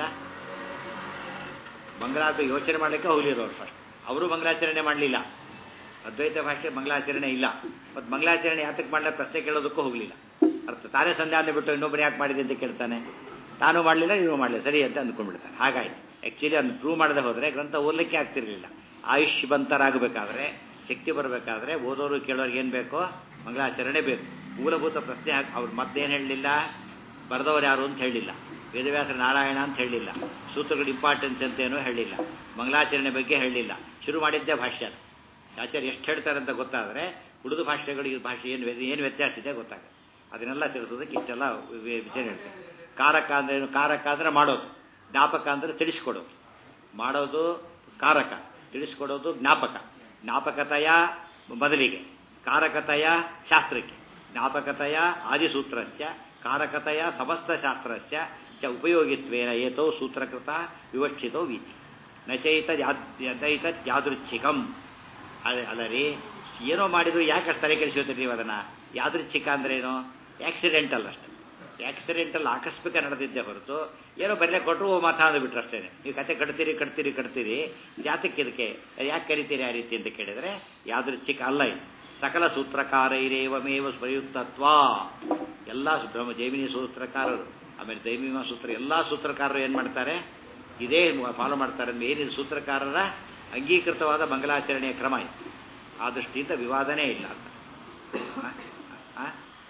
ಮಂಗಳಾರ್ಥ ಯೋಚನೆ ಮಾಡಲಿಕ್ಕೆ ಹೋಗಲಿರೋರು ಫಸ್ಟ್ ಅವರು ಮಂಗಳಾಚರಣೆ ಮಾಡಲಿಲ್ಲ ಅದ್ವೈತ ಭಾಷೆ ಮಂಗಳಾಚರಣೆ ಇಲ್ಲ ಮತ್ತು ಮಂಗಳಾಚರಣೆ ಯಾತಕ್ಕೆ ಮಾಡ್ಲಿಕ್ಕೆ ಪ್ರಶ್ನೆ ಕೇಳೋದಕ್ಕೂ ಹೋಗಲಿಲ್ಲ ಅರ್ಥ ತಾನೇ ಸಂಧಾನ ಬಿಟ್ಟು ಇನ್ನೊಬ್ಬರು ಯಾಕೆ ಮಾಡಿದೆ ಅಂತ ಕೇಳ್ತಾನೆ ತಾನು ಮಾಡಲಿಲ್ಲ ನೀವು ಮಾಡಲಿಲ್ಲ ಸರಿ ಅಂತ ಅಂದ್ಕೊಂಡ್ಬಿಡ್ತಾನೆ ಹಾಗಾಯ್ತು ಆ್ಯಕ್ಚುಲಿ ಅದನ್ನು ಪ್ರೂವ್ ಮಾಡದೆ ಹೋದರೆ ಗ್ರಂಥ ಓದಲಿಕ್ಕೆ ಆಗ್ತಿರಲಿಲ್ಲ ಆಯುಷ್ಯವಂತರಾಗಬೇಕಾದ್ರೆ ಶಕ್ತಿ ಬರಬೇಕಾದ್ರೆ ಓದೋರು ಕೇಳೋರಿಗೆ ಏನು ಬೇಕೋ ಮಂಗಳಾಚರಣೆ ಬೇಕು ಮೂಲಭೂತ ಪ್ರಶ್ನೆ ಅವ್ರು ಮತ್ತೇನು ಹೇಳಲಿಲ್ಲ ಬರೆದವರು ಯಾರು ಅಂತ ಹೇಳಿಲ್ಲ ವೇದವ್ಯಾಸ ನಾರಾಯಣ ಅಂತ ಹೇಳಿಲ್ಲ ಸೂತ್ರಗಳ ಇಂಪಾರ್ಟೆನ್ಸ್ ಅಂತೇನೂ ಹೇಳಿಲ್ಲ ಮಂಗಲಾಚರಣೆ ಬಗ್ಗೆ ಹೇಳಿಲ್ಲ ಶುರು ಮಾಡಿದ್ದೇ ಭಾಷ್ಯ ಆಚಾರ್ಯ ಎಷ್ಟು ಹೇಳ್ತಾರೆ ಅಂತ ಗೊತ್ತಾದರೆ ಉಳಿದ ಭಾಷೆಗಳಿಗೆ ಭಾಷೆ ಏನು ಏನು ವ್ಯತ್ಯಾಸ ಇದೆ ಗೊತ್ತಾಗುತ್ತೆ ಅದನ್ನೆಲ್ಲ ತಿಳಿಸೋದಕ್ಕೆ ಇಷ್ಟೆಲ್ಲ ವಿ- ವಿಷಯ ಹೇಳ್ತಾರೆ ಕಾರಕ ಅಂದ್ರೆ ಏನು ಕಾರಕ ಅಂದರೆ ಮಾಡೋದು ಜ್ಞಾಪಕ ಅಂದರೆ ತಿಳಿಸ್ಕೊಡೋದು ಮಾಡೋದು ಕಾರಕ ತಿಳಿಸ್ಕೊಡೋದು ಜ್ಞಾಪಕ ಜ್ಞಾಪಕತೆಯ ಬದಲಿಗೆ ಕಾರಕತೆಯ ಶಾಸ್ತ್ರಕ್ಕೆ ಜ್ಞಾಪಕತೆಯ ಆದಿಸೂತ್ರಸ್ಯ ಕಾರಕತೆಯ ಸಮಸ್ತ ಶಾಸ್ತ್ರಸ್ಯ ಚ ಉಪಯೋಗಿತ್ವೇನ ಏತೋ ಸೂತ್ರಕೃತ ವಿವಕ್ಷಿತೋ ವೀತಿ ನಚೈತ ನಚೈತ ಯಾದೃಚ್ಛಿಕಂ ಅಲ್ಲ ಅಲ್ಲ ರೀ ಏನೋ ಮಾಡಿದ್ರು ಯಾಕೆ ಅಷ್ಟು ತಲೆ ಕೆಡಿಸ್ಕೊತೀರಿ ನೀವು ಅದನ್ನು ಯಾದೃಚ್ಛಿಕ ಅಂದ್ರೇನು ಆಕ್ಸಿಡೆಂಟಲ್ ಅಷ್ಟೇ ಆಕ್ಸಿಡೆಂಟಲ್ ಆಕಸ್ಮಿಕ ನಡೆದಿದ್ದೆ ಹೊರತು ಏನೋ ಬರಲೇ ಕೊಟ್ಟರು ಓ ಮಾತಾ ಅಂದ್ಬಿಟ್ರು ಅಷ್ಟೇ ನೀವು ಕತೆ ಕಟ್ತೀರಿ ಕಟ್ತೀರಿ ಕಟ್ತೀರಿ ಜಾತಕ್ಕೆ ಇದಕ್ಕೆ ಯಾಕೆ ಕರಿತೀರಿ ಆ ರೀತಿ ಅಂತ ಕೇಳಿದರೆ ಯಾದೃಚ್ಛಿಕ ಅಲ್ಲ ಇದು ಸಕಲ ಸೂತ್ರಕಾರೈರೇವಮೇವ ಸ್ವಯುಕ್ತತ್ವ ಎಲ್ಲ ಸು- ಬ್ರಹ್ಮ ಜೈಮಿನಿ ಸೂತ್ರಕಾರರು ಆಮೇಲೆ ದೈಮಿಮ ಸೂತ್ರ ಎಲ್ಲ ಸೂತ್ರಕಾರರು ಏನು ಮಾಡ್ತಾರೆ ಇದೇ ಫಾಲೋ ಮಾಡ್ತಾರೆ ಅಂದ್ರೆ ಏನಿದು ಸೂತ್ರಕಾರರ ಅಂಗೀಕೃತವಾದ ಮಂಗಲಾಚರಣೆಯ ಕ್ರಮ ಇದು ಆ ದೃಷ್ಟಿಯಿಂದ ವಿವಾದನೇ ಇಲ್ಲ ಅಂತ ಆ? ಆ?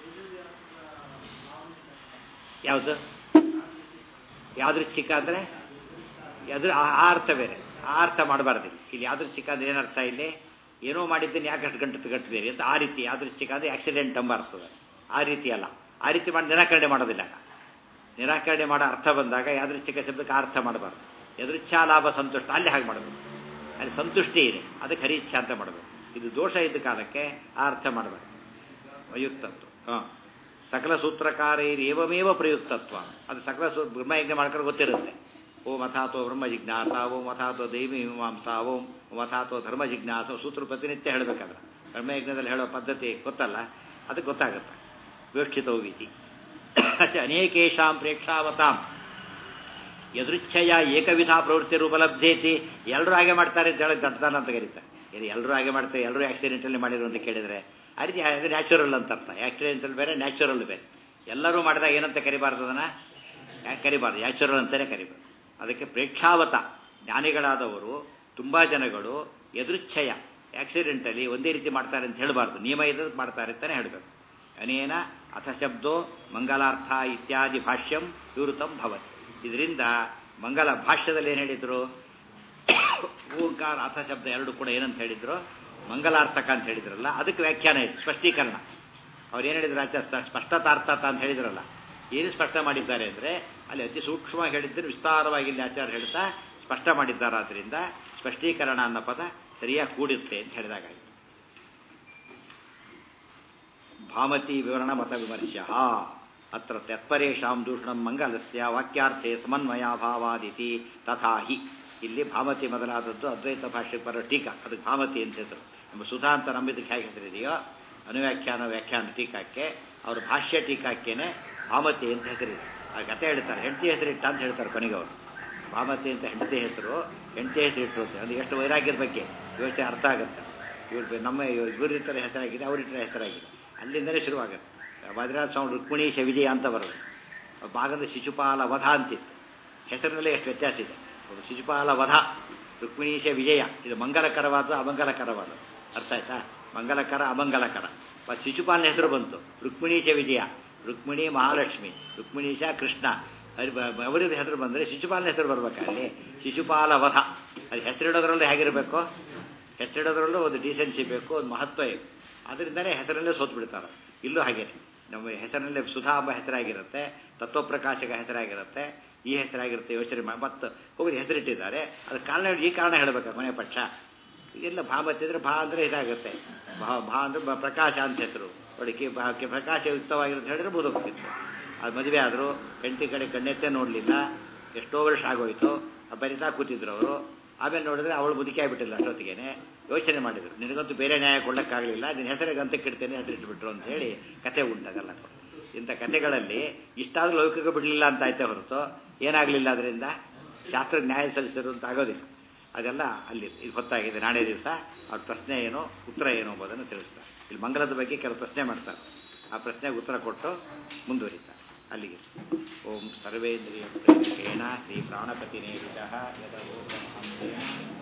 ಯಾವುದು ಯಾದೃಚ್ಛಿಕ ಅಂದರೆ ಯಾವ್ದು ಆ ಆ ಅರ್ಥ ಬೇರೆ ಆ ಅರ್ಥ ಮಾಡಬಾರ್ದು ಇಲ್ಲಿ. ಇಲ್ಲಿ ಯಾದೃಚ್ಛಿಕ ಅಂದ್ರೆ ಏನರ್ಥ ಇಲ್ಲಿ ಏನೋ ಮಾಡಿದ್ದೇನೆ ಯಾಕೆ ಅಷ್ಟು ಗಂಟು ಗಟ್ಟಿದ್ದೀರಿ ಅಂತ ಆ ರೀತಿ ಯಾದೃಚ್ಛಿಕ ಅಂದರೆ ಆಕ್ಸಿಡೆಂಟ್ ಎಂಬ ಅರ್ಥದ ಆ ರೀತಿ ಅಲ್ಲ ಆ ರೀತಿ ಮಾಡಿ ನಿರಾಕರಣೆ ಮಾಡೋದಿಲ್ಲ ಆಗ. ನಿರಾಕರಣೆ ಮಾಡೋ ಅರ್ಥ ಬಂದಾಗ ಯಾದೃಚ್ಛಿಕ ಶಬ್ದಕ್ಕೆ ಆ ಅರ್ಥ ಮಾಡಬಾರ್ದು ಎದುರಿಚ್ಛಾ ಲಾಭ ಸಂತುಷ್ಟ ಅಲ್ಲಿ ಹಾಗೆ ಮಾಡಬೇಕು ಅಲ್ಲಿ ಸಂತುಷ್ಟಿ ಇದೆ ಅದಕ್ಕೆ ಹರಿಚ್ಛಾ ಅಂತ ಮಾಡಬೇಕು ಇದು ದೋಷ ಇದ್ದ ಕಾಲಕ್ಕೆ ಆ ಅರ್ಥ ಮಾಡಬಾರ್ದು ಪ್ರಯುಕ್ತತ್ವ ಹಾಂ ಸಕಲ ಸೂತ್ರಕಾರೇರೇವಮೇವ ಪ್ರಯುಕ್ತತ್ವ ಅದು ಸಕಲ ಸೂ ಬ್ರಹ್ಮಯಜ್ಞ ಮಾಡ್ಕೊಂಡು ಗೊತ್ತಿರುತ್ತೆ ಓಂ ಅಥಾತೋ ಬ್ರಹ್ಮ ಜಿಜ್ಞಾಸ ಓಂ ಅಥಾತೋ ದೈವಿ ಮೀಮಾಂಸ ಓಂ ಓಂ ಅಥಾತೋ ಧರ್ಮ ಜಿಜ್ಞಾಸ ಸೂತ್ರ ಪ್ರತಿನಿತ್ಯ ಹೇಳಬೇಕಾದ್ರೆ ಬ್ರಹ್ಮಯಜ್ಞದಲ್ಲಿ ಹೇಳೋ ಪದ್ಧತಿ ಗೊತ್ತಲ್ಲ ಅದಕ್ಕೆ ಗೊತ್ತಾಗುತ್ತೆ ವಿವಕ್ಷಿತೋ ವೀತಿ ಚ ಅನೇಕೇಶಾಂ ಪ್ರೇಕ್ಷಾವತಾಂ ಯದೃಚ್ಛಯ ಏಕವಿಧ ಪ್ರವೃತ್ತಿ ಉಪಲಬ್ಧೇತಿ ಎಲ್ಲರೂ ಹಾಗೆ ಮಾಡ್ತಾರೆ ಅಂತ ಹೇಳಿ ದಡ್ತಾನ ಅಂತ ಕರೀತಾರೆ ಇದು ಎಲ್ಲರೂ ಹಾಗೆ ಮಾಡ್ತಾರೆ ಎಲ್ಲರೂ ಆಕ್ಸಿಡೆಂಟಲ್ಲಿ ಮಾಡಿದ್ರು ಅಂತ ಕೇಳಿದರೆ ಆ ರೀತಿ ಅದು ನ್ಯಾಚುರಲ್ ಅಂತ ಅರ್ಥ ಆಕ್ಸಿಡೆಂಟಲ್ ಬೇರೆ ನ್ಯಾಚುರಲ್ ಬೇರೆ ಎಲ್ಲರೂ ಮಾಡಿದಾಗ ಏನಂತ ಕರಿಬಾರ್ದು ಅದನ್ನು ಯಾಕೆ ಕರಿಬಾರ್ದು ನ್ಯಾಚುರಲ್ ಅಂತಲೇ ಕರಿಬಾರ್ದು ಅದಕ್ಕೆ ಪ್ರೇಕ್ಷಾವತ ಜ್ಞಾನಿಗಳಾದವರು ತುಂಬ ಜನಗಳು ಎದೃಚ್ಛಯ ಆಕ್ಸಿಡೆಂಟಲ್ಲಿ ಒಂದೇ ರೀತಿ ಮಾಡ್ತಾರೆ ಅಂತ ಹೇಳಬಾರ್ದು ನಿಯಮ ಇದ್ದದ್ದು ಮಾಡ್ತಾರೆ ಅಂತಲೇ ಹೇಳಬೇಕು ಅನೇನ ಅಥ ಶಬ್ದೋ ಮಂಗಲಾರ್ಥ ಇತ್ಯಾದಿ ಭಾಷ್ಯಂ ವಿವೃತಂ ಭವತಿ ಇದರಿಂದ ಮಂಗಲ ಭಾಷ್ಯದಲ್ಲಿ ಏನು ಹೇಳಿದರು ಓಂಕಾರ ಅಥ ಶಬ್ದ ಎರಡು ಕೂಡ ಏನಂತ ಹೇಳಿದ್ರು ಮಂಗಲಾರ್ಥಕ ಅಂತ ಹೇಳಿದ್ರಲ್ಲ ಅದಕ್ಕೆ ವ್ಯಾಖ್ಯಾನ ಇದೆ ಸ್ಪಷ್ಟೀಕರಣ ಅವ್ರು ಏನು ಹೇಳಿದ್ರು ಆಚಾರ ಸ್ಪ- ಸ್ಪಷ್ಟತಾರ್ಥ ಅಂತ ಹೇಳಿದ್ರಲ್ಲ ಏನು ಸ್ಪಷ್ಟ ಮಾಡಿದ್ದಾರೆ ಅಂದರೆ ಅಲ್ಲಿ ಅತಿ ಸೂಕ್ಷ್ಮವಾಗಿ ಹೇಳಿದ್ದರೆ ವಿಸ್ತಾರವಾಗಿ ಇಲ್ಲಿ ಆಚಾರ ಹೇಳ್ತಾ ಸ್ಪಷ್ಟ ಮಾಡಿದ್ದಾರೆ ಆದ್ದರಿಂದ ಸ್ಪಷ್ಟೀಕರಣ ಅನ್ನೋ ಪದ ಸರಿಯಾಗಿ ಕೂಡುತ್ತೆ ಅಂತ ಹೇಳಿದಾಗಾಯಿತು ಭಾಮತಿ ವಿವರಣ ಮತ ವಿಮರ್ಶ ಅತ್ರ ತತ್ಪರೇಶಾಂ ದೂಷಣಂ ಮಂಗಲಸ್ಯ ವಾಕ್ಯಾರ್ಥೆ ಸಮನ್ವಯಾಭಾವಾದಿತಿ ತಥಾ ಹಿ ಇಲ್ಲಿ ಭಾಮತಿ ಮೊದಲಾದದ್ದು ಅದ್ವೈತ ಭಾಷೆ ಬರೋ ಟೀಕಾ ಅದಕ್ಕೆ ಭಾಮತಿ ಅಂತ ಹೆಸರು ನಮ್ಮ ಸುಧಾ ಅಂತ ನಂಬಿದ್ದಕ್ಕೆ ಹೇಗೆ ಹೆಸರಿದೆಯೋ ಅನುವ್ಯಾಖ್ಯಾನ ವ್ಯಾಖ್ಯಾನ ಟೀಕಾಕ್ಕೆ ಅವ್ರ ಭಾಷ್ಯ ಟೀಕಾಕ್ಕೇನೆ ಭಾಮತಿ ಅಂತ ಹೆಸರಿದೆ ಆ ಕತೆ ಹೇಳ್ತಾರೆ ಹೆಂಡತಿ ಹೆಸರಿಟ್ಟ ಅಂತ ಹೇಳ್ತಾರೆ ಕೊನೆಗೆ ಅವರು ಭಾಮತಿ ಅಂತ ಹೆಂಡತಿ ಹೆಸರು ಹೆಂಡತಿ ಹೆಸರು ಇಟ್ಟರು ಅಂತ ಅದು ಎಷ್ಟು ವೈರಾಗ್ಯದ ಬಗ್ಗೆ ಯೋಚನೆ ಅರ್ಥ ಆಗುತ್ತೆ ಇವ್ರು ನಮ್ಮ ಇವರಿಟ್ಟರೆ ಹೆಸರಾಗಿದೆ ಅವರಿಟ್ಟರೆ ಹೆಸರಾಗಿದೆ ಅಲ್ಲಿಂದಲೇ ಶುರುವಾಗುತ್ತೆ ವಜ್ರಾಜ ಸ್ವಾಮಿ ರುಕ್ಮಿಣೀಶ ವಿಜಯ ಅಂತ ಬರೋದು ಆ ಭಾಗದ ಶಿಶುಪಾಲ ವಧ ಅಂತಿತ್ತು ಹೆಸರಿನಲ್ಲೇ ಎಷ್ಟು ವ್ಯತ್ಯಾಸ ಇದೆ ಒಂದು ಶಿಶುಪಾಲ ವಧ ರುಕ್ಮಿಣೀಶ ವಿಜಯ ಇದು ಮಂಗಲಕರವಾದ ಅಮಂಗಲಕರವಾದ ಅರ್ಥ ಆಯ್ತಾ ಮಂಗಲಕರ ಅಮಂಗಲಕರ ಮತ್ತು ಶಿಶುಪಾಲನ ಹೆಸರು ಬಂತು ರುಕ್ಮಿಣೀಶ ವಿಜಯ ರುಕ್ಮಿಣಿ ಮಹಾಲಕ್ಷ್ಮಿ ರುಕ್ಮಿಣೀಶ ಕೃಷ್ಣ ಅವರಿದ ಹೆಸರು ಬಂದರೆ ಶಿಶುಪಾಲನ ಹೆಸರು ಬರ್ಬೇಕಲ್ಲಿ ಶಿಶುಪಾಲ ವಧ ಅದು ಹೆಸರಿಡೋದ್ರಲ್ಲಿ ಹೇಗಿರಬೇಕು ಹೆಸರಿಡೋದ್ರಲ್ಲೂ ಒಂದು ಡೀಸೆನ್ಸಿ ಬೇಕು ಒಂದು ಮಹತ್ವ ಇದೆ ಅದರಿಂದಲೇ ಹೆಸರಲ್ಲೇ ಸೋತು ಬಿಡ್ತಾರೆ ಇಲ್ಲೂ ಹಾಗೇನೆ ನಮ್ಮ ಹೆಸರಿನಲ್ಲೇ ಸುಧಾ ಎಂಬ ಹೆಸರಾಗಿರುತ್ತೆ ತತ್ವಪ್ರಕಾಶಕ ಹೆಸರಾಗಿರುತ್ತೆ ಈ ಹೆಸರಾಗಿರುತ್ತೆ ಯೋಚನೆ ಮಾಡಿ ಮತ್ತು ಹೋಗಿ ಹೆಸರಿಟ್ಟಿದ್ದಾರೆ ಅದು ಕಾರಣ ಈ ಕಾರಣ ಹೇಳಬೇಕು ಕೊನೆ ಪಕ್ಷ ಇದೆಲ್ಲ ಭಾಮತಿ ಅಂದರೆ ಭಾ ಅಂದರೆ ಇದಾಗುತ್ತೆ ಭಾ ಭಾ ಅಂದರೆ ಬ- ಪ್ರಕಾಶ ಅಂತ ಹೆಸರು ಒಡಕೆ ಬಾಕ್ಕೆ ಪ್ರಕಾಶಯುಕ್ತವಾಗಿರುತ್ತೆ ಹೇಳಿದ್ರೆ ಬೋಧೋಗ್ತಿತ್ತು ಅದು ಮದುವೆ ಆದರು ಹೆಂಡತಿ ಕಡೆ ಕಣ್ಣೆತ್ತೇ ನೋಡಲಿಲ್ಲ ಎಷ್ಟೋ ವರ್ಷ ಆಗೋಯ್ತು ಬರಿತಾ ಕೂತಿದ್ರು ಅವರು ಆಮೇಲೆ ನೋಡಿದ್ರೆ ಅವಳು ಮುದುಕಿ ಆಗಿಬಿಟ್ಟಿಲ್ಲ ಅಷ್ಟೊತ್ತಿಗೆ ಯೋಚನೆ ಮಾಡಿದರು ನಿನಗಂತೂ ಬೇರೆ ನ್ಯಾಯ ಕೊಡೋಕ್ಕಾಗಲಿಲ್ಲ ನಿನ್ನ ಹೆಸರಿಗೆ ಅಂತಕ್ಕೆ ಇಡ್ತೇನೆ ಹೆಸರಿಟ್ಬಿಟ್ರು ಅಂತ ಹೇಳಿ ಕತೆ ಉಂಟಾಗಲ್ಲ ಇಂಥ ಕತೆಗಳಲ್ಲಿ ಇಷ್ಟಾದರೂ ಲೌಕಿಕ ಬಿಡಲಿಲ್ಲ ಅಂತ ಆಯ್ತೆ ಹೊರತು ಏನಾಗಲಿಲ್ಲ ಅದರಿಂದ ಶಾಸ್ತ್ರ ನ್ಯಾಯ ಸಲ್ಲಿಸಿದ್ರು ಅಂತ ಆಗೋದಿಲ್ಲ ಅದೆಲ್ಲ ಅಲ್ಲಿ ಇದು ಹೊತ್ತಾಗಿದೆ ನಾಳೆ ದಿವಸ ಅವ್ರ ಪ್ರಶ್ನೆ ಏನು ಉತ್ತರ ಏನು ಎಂಬುದನ್ನು ತಿಳಿಸ್ತಾರೆ ಇಲ್ಲಿ ಮಂಗಲದ ಬಗ್ಗೆ ಕೆಲವು ಪ್ರಶ್ನೆ ಮಾಡ್ತಾರೆ ಆ ಪ್ರಶ್ನೆಗೆ ಉತ್ತರ ಕೊಟ್ಟು ಮುಂದುವರಿತಾರೆ ಅಲ್ಲಿಗೆ ಓಂ ಸರ್ವೇಂದ್ರಿಯ ಪ್ರೇರಕೇಣ ಶ್ರೀ ಪ್ರಾಣಪತಿ ನೇರಿತ ಯದ